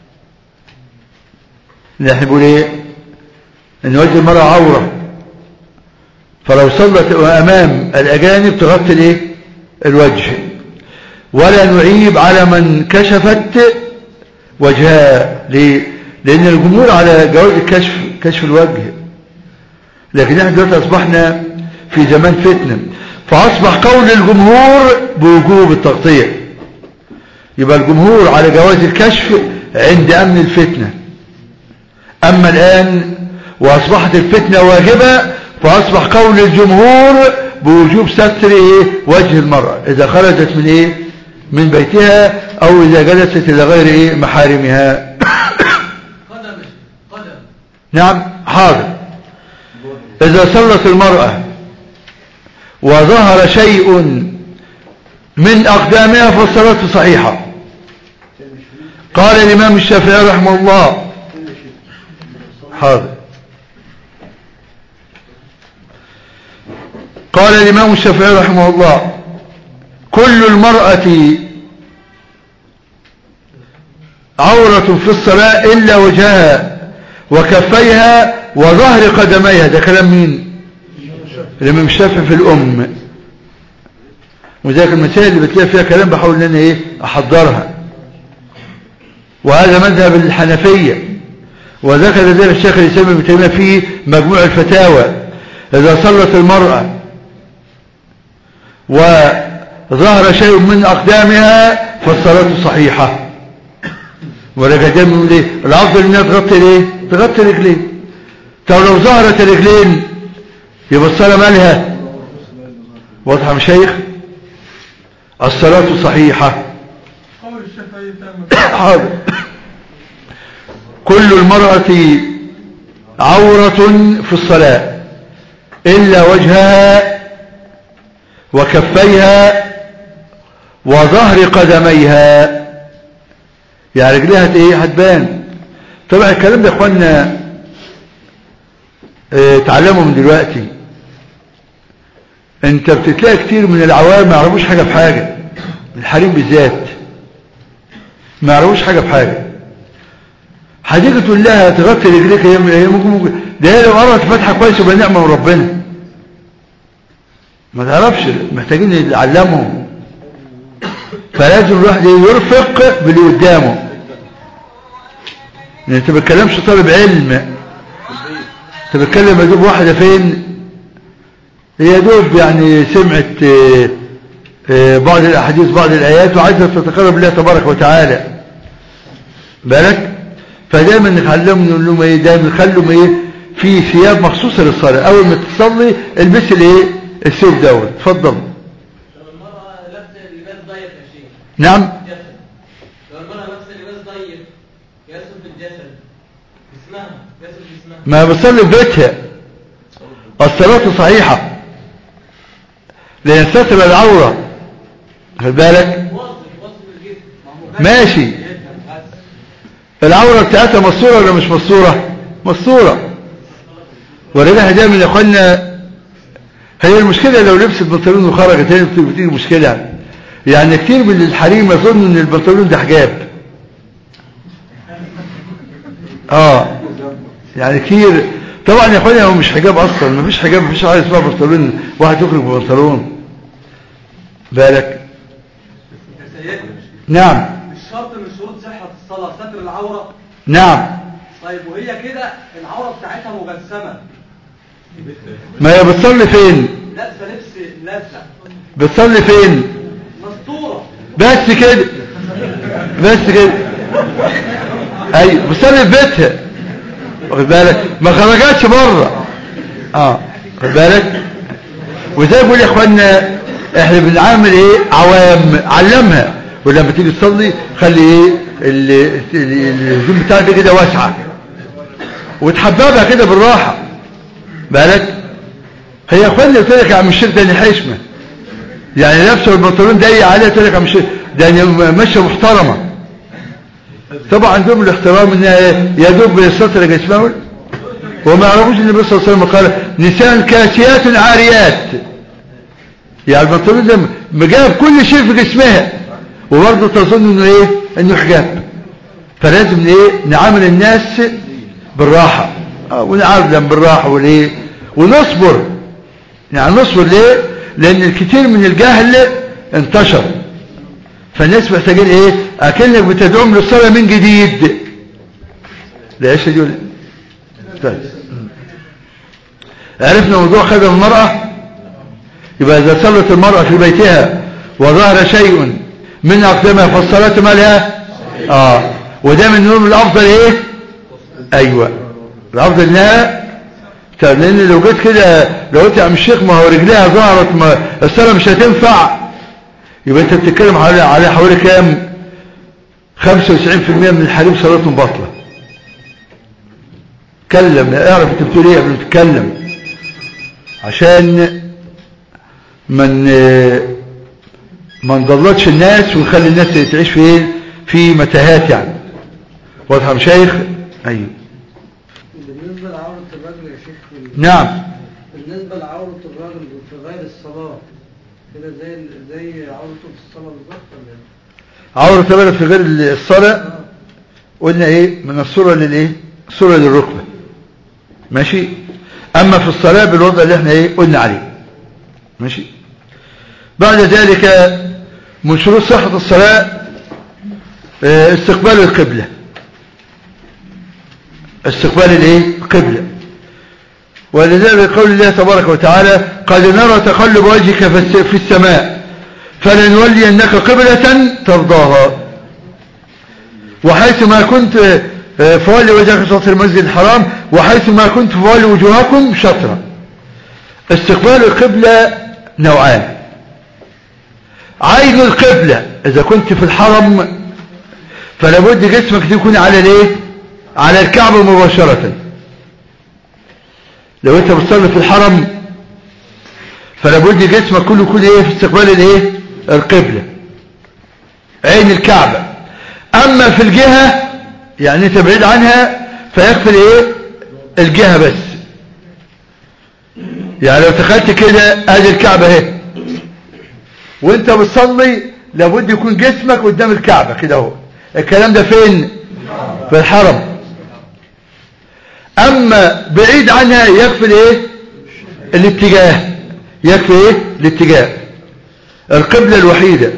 نحن بنقول ايه ان وجه المرأة عورة فلو صلت امام الاجانب تغطي الايه الوجه ولا نعيب على من كشفت وجهها ليه لان الجمهور على جواز الكشف كشف الوجه لكن احنا دلوقتي اصبحنا في زمان فتنة فاصبح قول الجمهور بوجوب التغطية يبقى الجمهور على جواز الكشف عند امن الفتنة اما الان واصبحت الفتنة واجبة فاصبح قول الجمهور بوجوب ستر ايه وجه المرأة اذا خرجت من ايه من بيتها او اذا جلست الى غير ايه محارمها قدم قدم نعم حاضر اذا صلت المرأة وظهر شيء من اقدامها فالصلاة صحيحة قال الامام الشافعي رحمه الله حاضر قال الامام الشافعي رحمه الله كل المرأة عورة في الصلاة إلا وجهها وكفيها وظهر قدميها ده كلام مين الإمام الشافعي في الأم وذلك المسائل اللي بتلاقي فيها كلام بحاول ان انا ايه احضرها وهذا مذهب الحنفية وذكر ذلك الشيخ الإسلام ابن تيمية في مجموع الفتاوى إذا صلت المرأة وظهر شيء من أقدامها فالصلاة صحيحة ولكن دايما يقول ايه الافضل انها تغطي الايه تغطي رجلين طب لو ظهرت الرجلين يبقى الصلاه مالها واضحه يا مشايخ الصلاه صحيحه قول الشافعي تم حاضر كل المرأة عورة في الصلاة إلا وجهها وكفيها وظهر قدميها يعني رجلها هت- ايه هتبان طبعا الكلام ده يا اخوانا اه، اتعلموا من دلوقتي انت بتتلاقي كتير من العوام ما يعرفوش حاجة في حاجة الحريم بالذات ما يعرفوش حاجة في حاجة هتيجي تقول لها تغطي رجليك هي هي ممكن ممكن ده هي لو قرأت فاتحة كويس يبقى نعمة من ربنا ما تعرفش محتاجين نعلمهم فلازم الواحد يرفق باللي قدامه لان انت ما بتكلمش طالب علم انت بتكلم يا دوب واحده فين هي يا دوب يعني سمعت آه، آه، بعض الاحاديث بعض الايات وعايزه تتقرب لله تبارك وتعالى بالك فدايما نخليهم نقول لهم ايه دايما نخليهم ايه في ثياب مخصوصه للصلاه اول ما تصلي البس الايه الثوب دوت اتفضل لو المرأة لابسة لباس ضيق يا شيخ نعم جسد لو المرأة لابسة لباس ضيق يصف الجسد جسمها يصف جسمها ما بتصلي في بيتها الصلاة صحيحة لأن ستر العورة خد بالك وصف وصف الجسم ماشي العورة بتاعتها مصورة ولا مش مصورة مصورة ورجعها دايما يا اخوانا هي المشكلة لو لبست بنطلون وخرجت هي بت- بتيجي مشكلة يعني كتير من الحريم يظن ان البنطلون ده حجاب اه يعني كتير طبعا يا اخوانا هو مش حجاب اصلا مفيش حجاب مفيش حاجه اسمها بنطلون واحد يخرج ببنطلون بالك نعم مش شرط من شروط صحة الصلاة ستر العورة نعم طيب وهي كده العورة بتاعتها مجسمة ما هي بتصلي فين لابسة لبس لازق بتصلي فين مستورة بس كده بس كده ايوه بتصلي في بيتها واخد بالك ما خرجتش بره اه واخد بالك وزي بقول يا اخوانا احنا بنعامل ايه عوام علمها ولما تيجي تصلي خلي ايه ال- ال- الهدوم بتاعك كده واسعه وتحببها كده بالراحه بالك هي يا اخوانا قلت لك يا عم الشيخ ده حشمه يعني لابسه البنطلون ضيق عليه تقول لك يا عم الشيخ ده يعني ماشيه محترمه طبعا عندهم الاحترام انها إيه؟ يا دوب ستر جسمها وما يعرفوش ان النبي صلى الله عليه وسلم قال نساء كاسيات عاريات يعني البنطلون ده مجاب كل شيء في جسمها وبرضه تظن انه ايه انه حجاب فلازم ايه نعامل الناس بالراحه آه، ونعاملهم بالراحه وليه ونصبر يعني نصبر ليه لان الكثير من الجهل انتشر فالناس محتاجين ايه اكنك بتدعوهم للصلاه من جديد لا ايش دي ولا طيب عرفنا موضوع خدم المرأة يبقى إذا صلت المرأة في بيتها وظهر شيء من أقدامها فالصلاة مالها آه وده من نور الأفضل إيه أيوة الأفضل إنها طب لأن لو جيت كده لو قلت يا عم الشيخ ما هو رجليها ظهرت ما الصلاة مش هتنفع يبقى أنت بتتكلم على على حوالي كام 95% من الحريم صلاتهم باطلة تكلم اعرف انت بتقول ايه قبل ما تتكلم عشان من ما نضلتش الناس ونخلي الناس تعيش في ايه في متاهات يعني واضح يا شيخ ايوه بالنسبة لعورة الرجل يا شيخ في ال- نعم بالنسبة لعورة الرجل في غير الصلاة كده زي زي عورته في الصلاة بالظبط ولا إيه؟ عورة الرجل في غير الصلاة قلنا ايه من الصورة للايه الصورة للركبة ماشي اما في الصلاة بالوضع اللي احنا ايه قلنا عليه ماشي بعد ذلك من شروط صحة الصلاة آه، استقبال القبلة استقبال الايه القبلة ولذلك قول الله تبارك وتعالى قد نرى تقلب وجهك في الس- في السماء فلنولينك قبلة ترضاها وحيث ما كنت آه، فولي وجهك شطر المسجد الحرام وحيث ما كنت فولي وجوهكم شطرا استقبال القبلة نوعان عين القبلة إذا كنت في الحرم فلابد جسمك يكون على الايه على الكعبة مباشرة لو انت بتصلي في الحرم فلابد جسمك كله يكون ايه في استقبال الايه القبلة عين الكعبة اما في الجهة يعني انت بعيد عنها فيكفي ايه الجهة بس يعني لو دخلت كده ادي الكعبة اهي وانت بتصلي لابد يكون جسمك قدام الكعبة كده اهو الكلام ده فين في الحرم اما بعيد عنها يكفي الايه الاتجاه يكفي ايه الاتجاه القبلة الوحيدة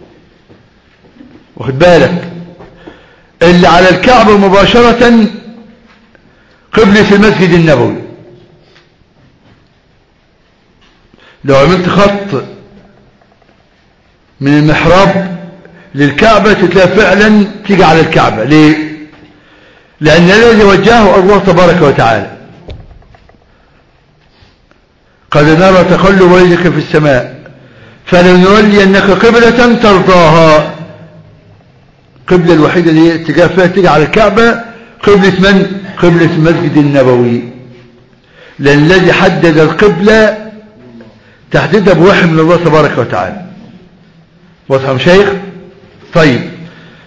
واخد بالك اللي على الكعبة مباشرة قبلة المسجد النبوي لو عملت خط من المحراب للكعبة تلاقي فعلا تيجي على الكعبة ليه لأن الذي وجهه الله تبارك وتعالى قد نرى تقلب وجهك في السماء فلنولينك قبلة ترضاها قبلة الوحيدة اللي اتجاه فيها تيجي على الكعبة قبلة من؟ قبلة المسجد النبوي لأن الذي حدد القبلة تحديدها بوحي من الله تبارك وتعالى واضح يا شيخ طيب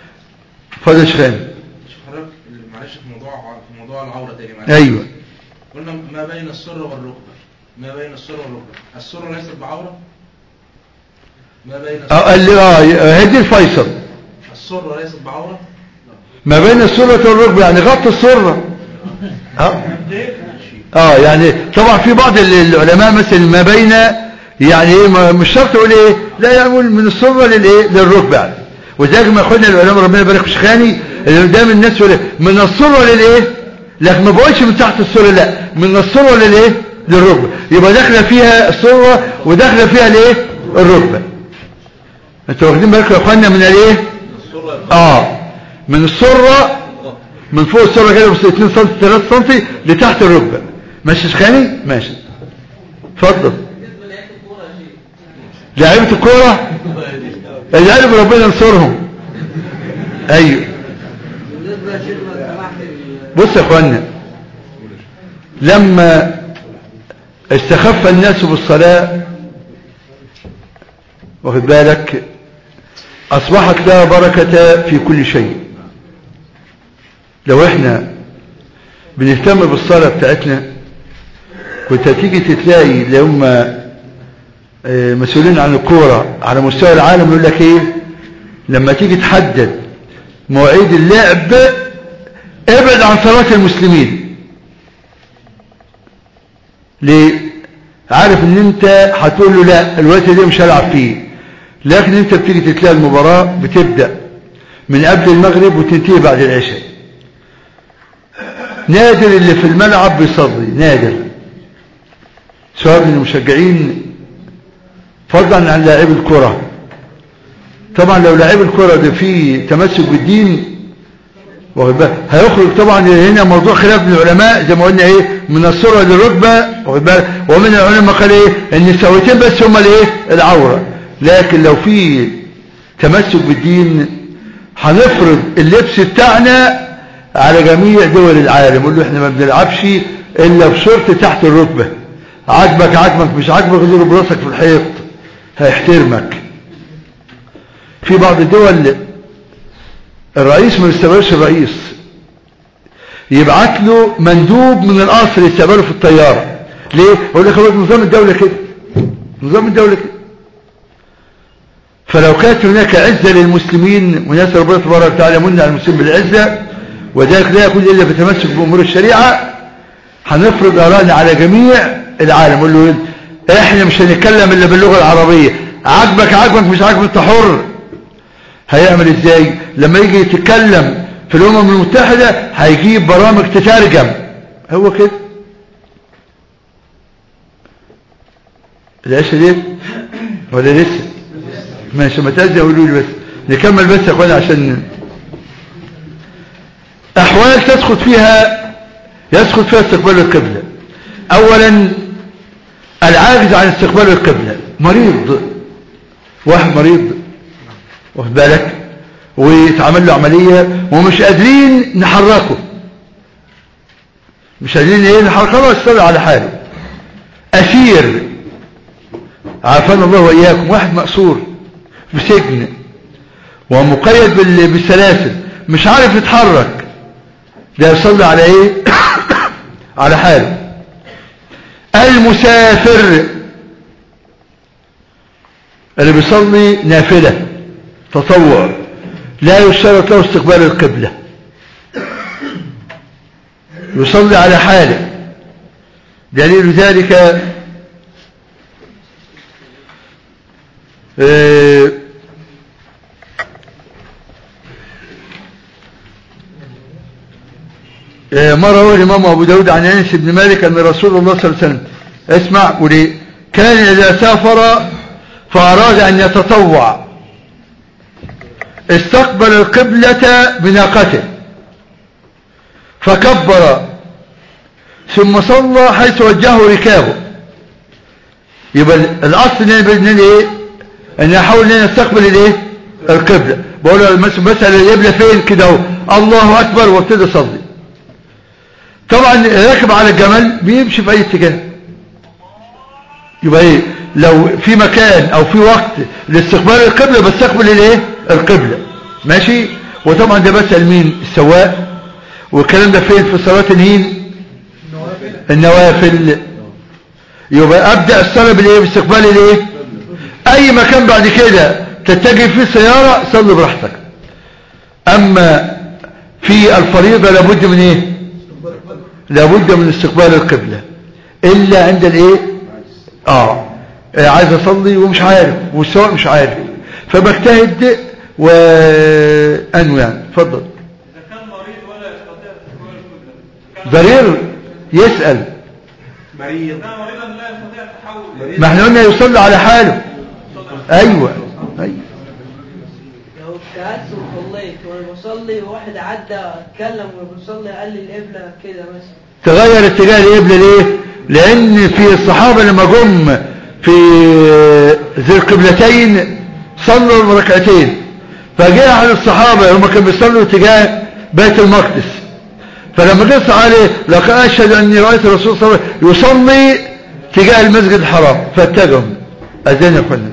اتفضل يا شيخان شوف حضرتك معلش في موضوع في موضوع العورة تاني معلش ايوه قلنا ما بين السرة والركبة ما بين السرة والركبة السرة ليست بعورة ما بين اه قال لي اه هي دي الفيصل السرة ليست بعورة ما بين السرة والركبة يعني غطي السرة اه اه يعني طبعا في بعض ال- العلماء مثلا ما بين يعني ايه ما- مش شرط يقول ايه لا يقول من السرة للايه للركبة يعني وذلك ما اخواننا العلماء ربنا يبارك في شيخاني اللي قدام الناس يقول إيه؟ من السرة للايه لكن ما بقولش من تحت السرة لا من السرة للايه للركبة يبقى داخله فيها السرة وداخله فيها الايه الركبة انتوا واخدين بالكم يا اخوانا من الايه اه من السرة من فوق السرة كده بس 2 سم 3 سم لتحت الركبة ماشي شخاني ماشي اتفضل لعيبة الكورة العلم ربنا ينصرهم ايوه بالنسبة يا شيخ لو سمحت بص يا اخوانا لما استخف الناس بالصلاة واخد بالك اصبحت لها بركة في كل شيء لو احنا بنهتم بالصلاة بتاعتنا كنت هتيجي تتلاقي اللي هم آه، مسؤولين عن الكورة على مستوى العالم يقول لك ايه لما تيجي تحدد مواعيد اللعب ابعد عن صلاة المسلمين ليه عارف ان انت هتقول له لا الوقت ده مش هلعب فيه لكن انت بتيجي تتلاقي المباراة بتبدأ من قبل المغرب وتنتهي بعد العشاء نادر اللي في الملعب بيصلي نادر سواء من المشجعين فضلا عن لاعب الكرة طبعا لو لاعب الكرة ده فيه تمسك بالدين واخد بالك هيخرج طبعا هنا موضوع خلاف من العلماء زي ما قلنا ايه من السرة للركبة واخد بالك ومن العلماء قال ايه ان السويتين بس هم الايه العورة لكن لو في تمسك بالدين هنفرض اللبس بتاعنا على جميع دول العالم يقول له احنا ما بنلعبش الا بشرط تحت الركبة عاجبك عاجبك مش عاجبك غير براسك في الحيط هيحترمك في بعض الدول الرئيس ما بيستقبلش الرئيس يبعت له مندوب من القصر يستقبله في الطيارة ليه؟ يقول لك هو نظام الدولة كده نظام الدولة كده فلو كانت هناك عزة للمسلمين وناس ربنا تبارك وتعالى من على المسلمين بالعزة وذلك لا يكون إلا بتمسك بأمور الشريعة هنفرض آرائنا على جميع العالم نقول له إيه؟ احنا مش هنتكلم إلا باللغة العربية عاجبك عاجبك مش عاجبك انت حر هيعمل ازاي لما يجي يتكلم في الامم المتحدة هيجيب برامج تترجم هو كده العيشة دي ولا لسه ماشي ما تأذي قولوا لي بس نكمل بس يا اخوانا عشان احوال تسقط فيها يسقط فيها استقبال القبلة اولا العاجز عن استقبال القبلة مريض واحد مريض واخد بالك ويتعمل له عملية ومش قادرين نحركه مش قادرين ايه نحركه خلاص يستوي على حاله اسير عافانا الله واياكم واحد مأسور في سجن ومقيد بال- بالسلاسل مش عارف يتحرك ده يصلي على ايه على حاله المسافر اللي بيصلي نافلة تطوع لا يشترط له استقبال القبلة يصلي على حاله دليل ذلك آه، آه، ما رواه الإمام أبو داود عن أنس بن مالك أن رسول الله صلى الله عليه وسلم اسمع ولي كان إذا سافر فأراد أن يتطوع استقبل القبلة بناقته فكبر ثم صلى حيث وجهه ركابه يبقى الاصل ان باذن ايه ان احاول ان استقبل الايه القبلة بقول له مثلا مثلا القبلة فين كده اهو الله اكبر وابتدي اصلي طبعا راكب على الجمل بيمشي في اي اتجاه يبقى ايه لو في مكان او في وقت لاستقبال القبلة بستقبل الايه القبلة ماشي وطبعا ده بسأل مين السواق والكلام ده فين في صلاة الهين النوافل يبقى ابدأ الصلاة بالايه باستقبال الايه اي مكان بعد كده تتجه فيه السيارة صلي براحتك اما في الفريضة لابد من ايه لابد من استقبال القبلة الا عند الايه اه آه، عايز اصلي ومش عارف والسواق مش عارف فبجتهد وانوي يعني اتفضل ضرير يسأل مريض ما احنا قلنا يصلي على حاله ايوه ايوه لو اجتهدت وصليت وانا بصلي وواحد عدى اتكلم وانا بصلي قال لي القبله كده مثلا تغير اتجاه القبلة ليه لان في الصحابة لما جم في ذي القبلتين صلوا ركعتين فجاء على الصحابة هم كانوا بيصلوا اتجاه بيت المقدس فلما قص عليه لقد اشهد اني رايت الرسول صلى الله عليه وسلم يصلي تجاه المسجد الحرام فاتجهم اذن يا اخوانا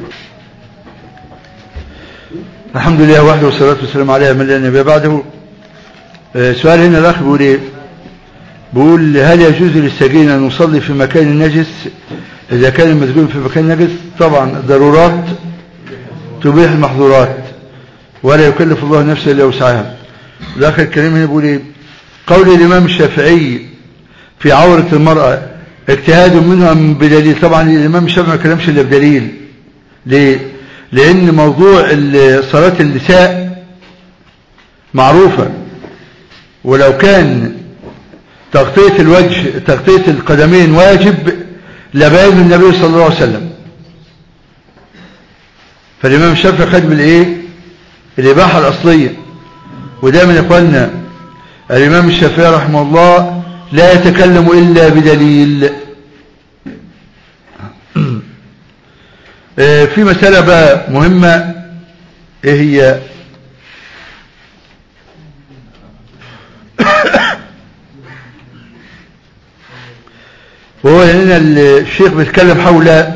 الحمد لله وحده والصلاه والسلام على من لا نبي بعده آه، سؤال هنا الاخ بيقول ايه بيقول هل يجوز للسجين ان يصلي في مكان نجس اذا كان المسجون في مكان نجس طبعا الضرورات تبيح المحظورات ولا يكلف الله نفسا الا وسعها الاخر الكريم هنا بيقول ايه قول الامام الشافعي في عورة المرأة اجتهاد منه ام بدليل طبعا الامام الشافعي ما كلمش الا بدليل ليه لان موضوع ال- صلاة النساء معروفة ولو كان تغطية الوجه تغطية القدمين واجب لبين النبي صلى الله عليه وسلم فالإمام الشافعي خد بالإيه الإباحة الأصلية ودايما يا إخواننا الإمام الشافعي رحمه الله لا يتكلم إلا بدليل آه، في مسألة بقى مهمة إيه هي وهو هنا الشيخ بيتكلم حول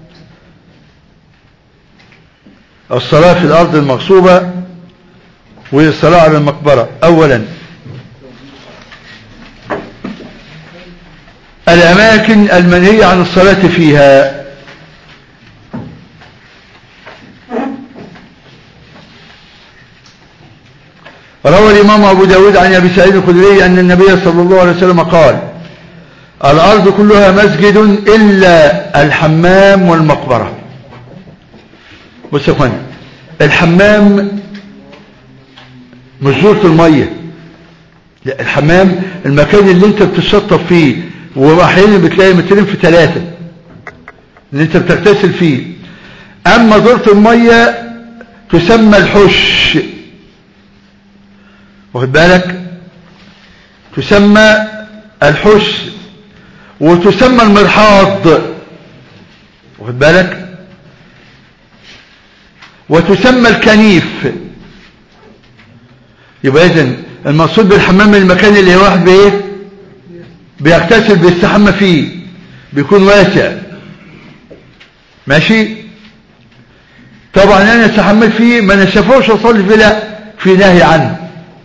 الصلاة في الأرض المغصوبة والصلاة على المقبرة أولا الأماكن المنهية عن الصلاة فيها روى الإمام أبو داود عن أبي سعيد الخدري أن النبي صلى الله عليه وسلم قال الأرض كلها مسجد إلا الحمام والمقبرة بص يا اخوان الحمام مش زورة المية لا الحمام المكان اللي انت بتشطف فيه واحيانا بتلاقي مترين في ثلاثة اللي انت بتغتسل فيه اما زورة المية تسمى الحش واخد بالك تسمى الحش وتسمى المرحاض واخد بالك وتسمى الكنيف يبقى اذن المقصود بالحمام المكان اللي واحد بايه بيغتسل بيستحمى فيه بيكون واسع ماشي طبعا انا استحميت فيه ما نشافوش اصلي فيه لا في نهي عنه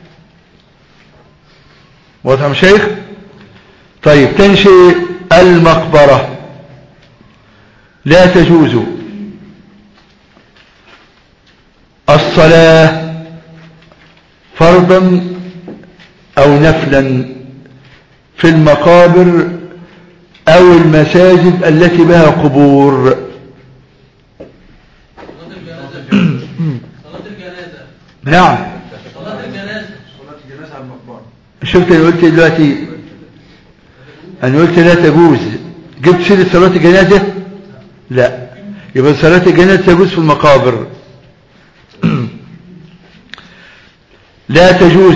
واضح يا شيخ طيب تاني شيء المقبرة لا تجوز الصلاة فرضا أو نفلا في المقابر أو المساجد التي بها قبور صلاة الجنازة نعم صلاة الجنازة صلاة الجنازة على المقبرة شفت انا قلت دلوقتي انا قلت لا تجوز جبت سيرة صلاة الجنازة لا يبقى صلاة الجنازة تجوز في المقابر لا تجوز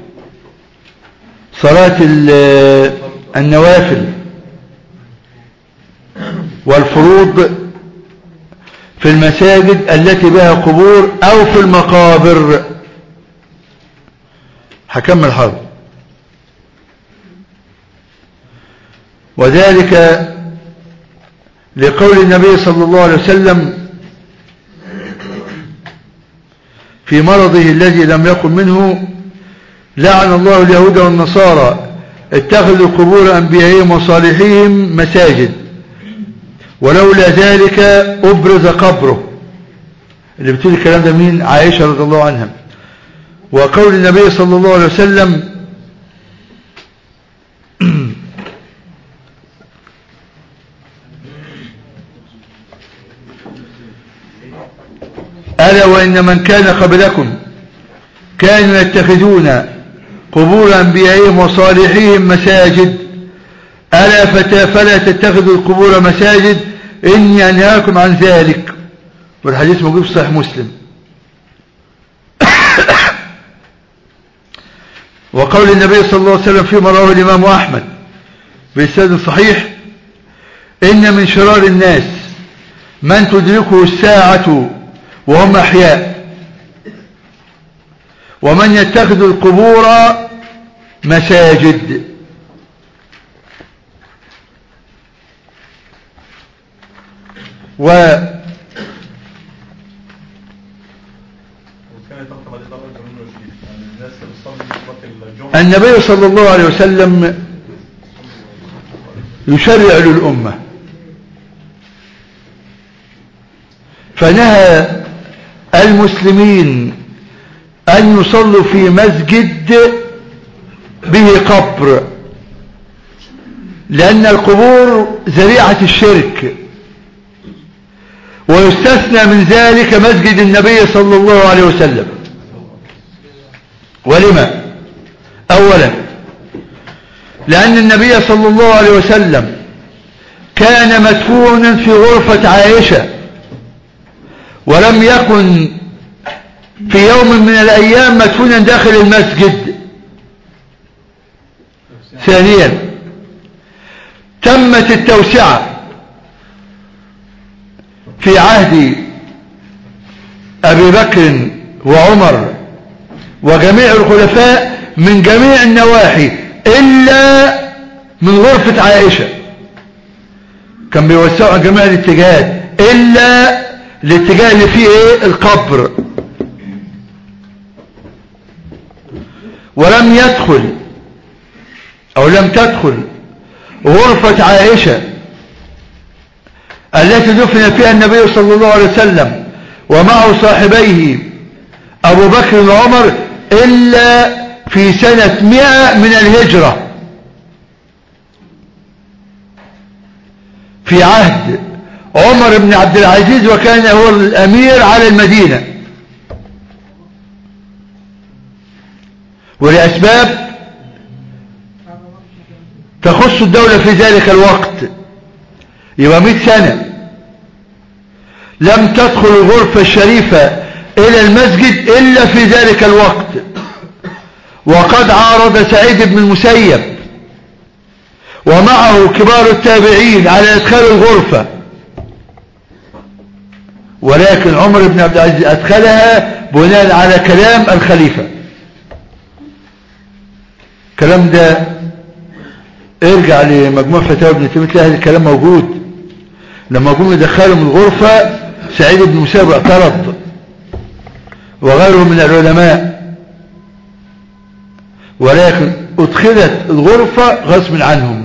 صلاة ال- النوافل والفروض في المساجد التي بها قبور او في المقابر هكمل حاضر وذلك لقول النبي صلى الله عليه وسلم في مرضه الذي لم يقم منه لعن الله اليهود والنصارى اتخذوا قبور أنبيائهم وصالحيهم مساجد ولولا ذلك أبرز قبره اللي بتقول الكلام ده مين عائشة رضي الله عنها وقول النبي صلى الله عليه وسلم ألا وإن من كان قبلكم كانوا يتخذون قبور أنبيائهم وصالحيهم مساجد ألا فتا فلا تتخذوا القبور مساجد إني أنهاكم عن ذلك والحديث موجود في صحيح مسلم وقول النبي صلى الله عليه وسلم فيما رواه الإمام أحمد بإسناد صحيح إن من شرار الناس من تدركه الساعة وهم أحياء ومن يتخذ القبور مساجد و النبي صلى الله عليه وسلم يشرع للأمة فنهى المسلمين أن يصلوا في مسجد به قبر لأن القبور ذريعة الشرك ويستثنى من ذلك مسجد النبي صلى الله عليه وسلم ولما أولا لأن النبي صلى الله عليه وسلم كان مدفونا في غرفة عائشة ولم يكن في يوم من الأيام مدفونا داخل المسجد ثانيا تمت التوسعة في عهد أبي بكر وعمر وجميع الخلفاء من جميع النواحي إلا من غرفة عائشة كان بيوسعوا عن جميع الاتجاهات إلا الاتجاه اللي فيه ايه القبر ولم يدخل او لم تدخل غرفة عائشة التي دفن فيها النبي صلى الله عليه وسلم ومعه صاحبيه ابو بكر وعمر الا في سنة مئة من الهجرة في عهد عمر بن عبد العزيز وكان هو الامير على المدينة ولأسباب تخص الدولة في ذلك الوقت يبقى مئة سنة لم تدخل الغرفة الشريفة إلى المسجد إلا في ذلك الوقت وقد عارض سعيد بن المسيب ومعه كبار التابعين على إدخال الغرفة ولكن عمر بن عبد العزيز أدخلها بناء على كلام الخليفة الكلام ده ارجع لمجموع فتاوى ابن تيمية تلاقي هذا الكلام موجود لما جم يدخلوا من الغرفة سعيد بن مسيب اعترض وغيره من العلماء ولكن ادخلت الغرفة غصب عنهم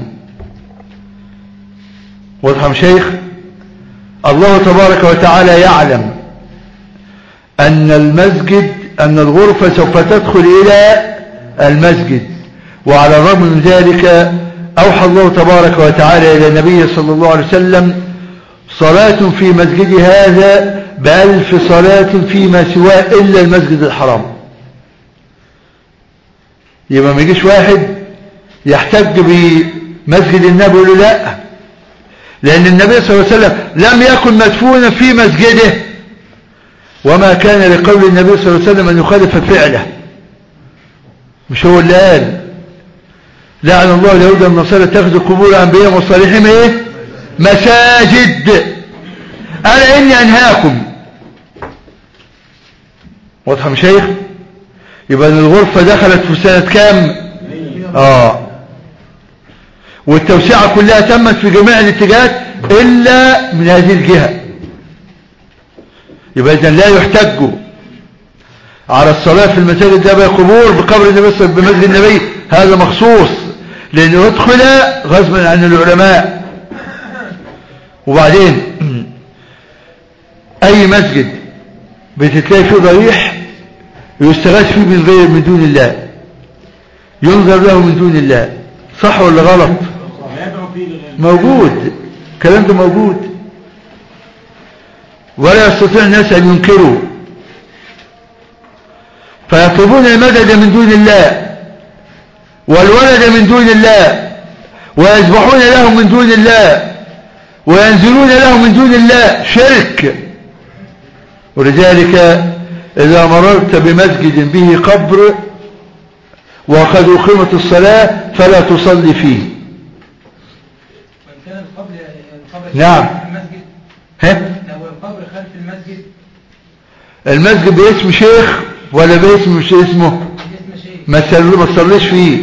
واضح يا شيخ الله تبارك وتعالى يعلم أن المسجد أن الغرفة سوف تدخل إلى المسجد وعلى الرغم من ذلك أوحى الله تبارك وتعالى إلى النبي صلى الله عليه وسلم صلاة في مسجد هذا بألف صلاة فيما سواه إلا المسجد الحرام يبقى ما يجيش واحد يحتج بمسجد النبي يقول له لا لأن النبي صلى الله عليه وسلم لم يكن مدفونا في مسجده وما كان لقول النبي صلى الله عليه وسلم أن يخالف فعله مش هو اللي قال لعن الله اليهود والنصارى اتخذوا قبور انبيائهم وصالحهم ايه مساجد انا اني انهاكم واضحه يا شيخ يبقى ان الغرفه دخلت في سنه كام اه والتوسعه كلها تمت في جميع الاتجاهات الا من هذه الجهه يبقى اذا لا يحتج على الصلاة في المساجد ده بقبور بقبر النبي صلى الله عليه وسلم بمسجد النبي هذا مخصوص لأنه يدخل غصبا عن العلماء وبعدين أي مسجد بتتلاقي فيه ضريح يستغاث فيه من غير من دون الله ينظر له من دون الله صح ولا غلط موجود الكلام ده موجود ولا يستطيع الناس أن ينكروا فيطلبون المدد من دون الله والولد من دون الله ويذبحون لهم من دون الله وينزلون لهم من دون الله شرك ولذلك إذا مررت بمسجد به قبر وقد أقيمت الصلاة فلا تصلي فيه وإن كان القبر القبر نعم. في المسجد ها؟ لو القبر خلف المسجد المسجد باسم شيخ ولا باسم مش اسمه اسم شيء ما تصلي- ما تصليش فيه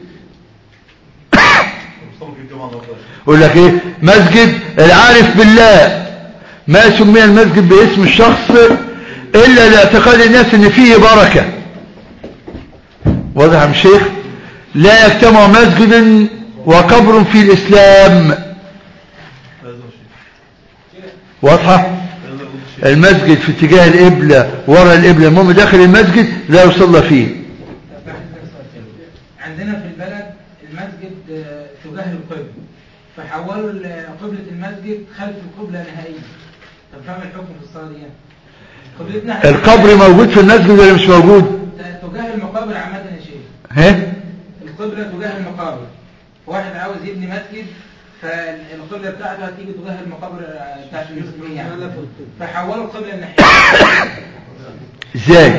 يقول لك ايه مسجد العارف بالله ما سمي المسجد باسم الشخص الا لاعتقاد الناس ان فيه بركة واضح يا عم الشيخ لا يجتمع مسجد وقبر في الاسلام واضحة المسجد في اتجاه القبلة ورا القبلة المهم داخل المسجد لا يصلى فيه عندنا في البلد المسجد آه، تجاه القبل فحولوا ال- قبلة المسجد خلف القبلة نهائيا طب فاهم الحكم في الصلاة دي قبلتنا إحنا- القبر موجود في المسجد ولا مش موجود تجاه المقابر عامة يا شيخ ها القبلة تجاه المقابر واحد عاوز يبني مسجد فالقبلة بتاعته هتيجي تجاه المقابر آه، بتاعت المسلمين يعني فحولوا القبلة الناحية ازاي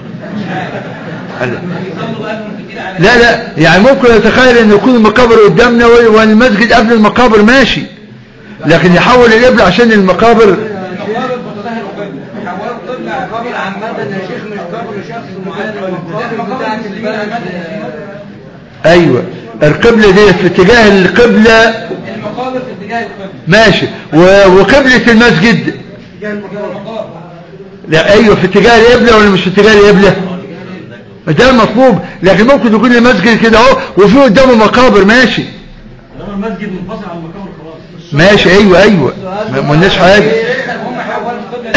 يصلوا بقالهم كتير على لا لا يعني ممكن يتخيل ان يكون المقابر قدامنا والمسجد قبل المقابر ماشي لكن يحول القبلة عشان المقابر المقابر بتجاه القبلة حولوا القبلة قبر عامة يا شيخ مش قبر شخص معين المقابر بتاعت البلد ايوه القبلة دي في اتجاه القبلة المقابر في اتجاه القبلة ماشي و- وقبلة المسجد لا ايوه في اتجاه القبلة ولا مش في اتجاه القبلة ده المطلوب لكن ممكن يكون المسجد كده اهو وفي قدامه مقابر ماشي لما المسجد منفصل عن المقام خلاص ماشي ايوه ايوه ما ما قلناش حاجه هم حولوا القبلة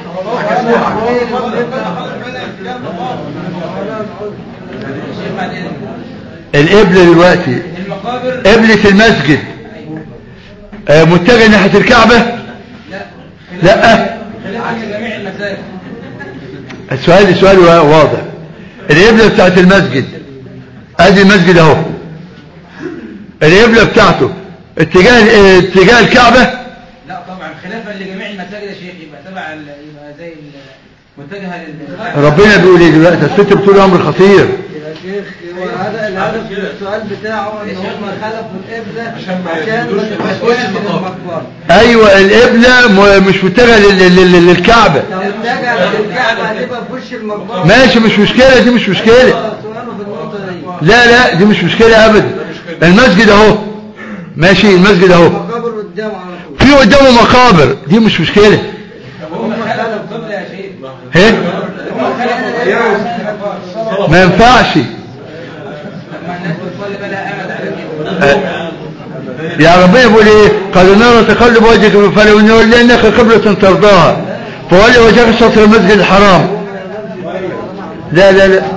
القبلة دلوقتي المقابر قبلة المسجد آه، متجه ناحية الكعبة لا خلاف جميع المساجد السؤال سؤال واضح القبلة بتاعت المسجد ادي المسجد اهو القبلة بتاعته اتجاه اتجاه الكعبة لا طبعا خلافا لجميع المساجد يا شيخ يبقى تبع ال- يبقى زي ال- متجهه لل ربنا بيقول ايه دلوقتي أصل انت بتقول امر خطير يا شيخ هو هذا الهدف من السؤال بتاعه ان هم خلفوا القبلة عشان ما يدخلوش المقبرة ايوه القبلة م- مش متجهة لل- لل- للكعبة لو اتجه للكعبة هتبقى في وش المقبرة ماشي مش مشكلة دي مش مشكلة سؤاله في النقطة دي لا لا دي مش مشكلة ابدا المسجد اهو ماشي المسجد اهو المقابر قدامه على طول في قدامه مقابر دي مش مشكلة هم خلفوا القبلة يا شيخ ها هم خلفوا ما ينفعش لما الناس بتصلي بقى لها امد على كده يا ربنا بيقول ايه قال نرى تقلب وجهك فلو نولينك قبلة ترضاها فولي وجهك شطر المسجد الحرام لا لا لا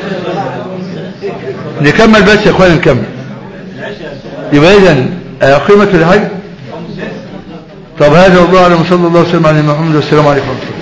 نكمل بس يا اخوانا نكمل يبقى اذا قيمة الحج طب هذا والله اعلم صلى الله وسلم على محمد والسلام عليكم ورحمة الله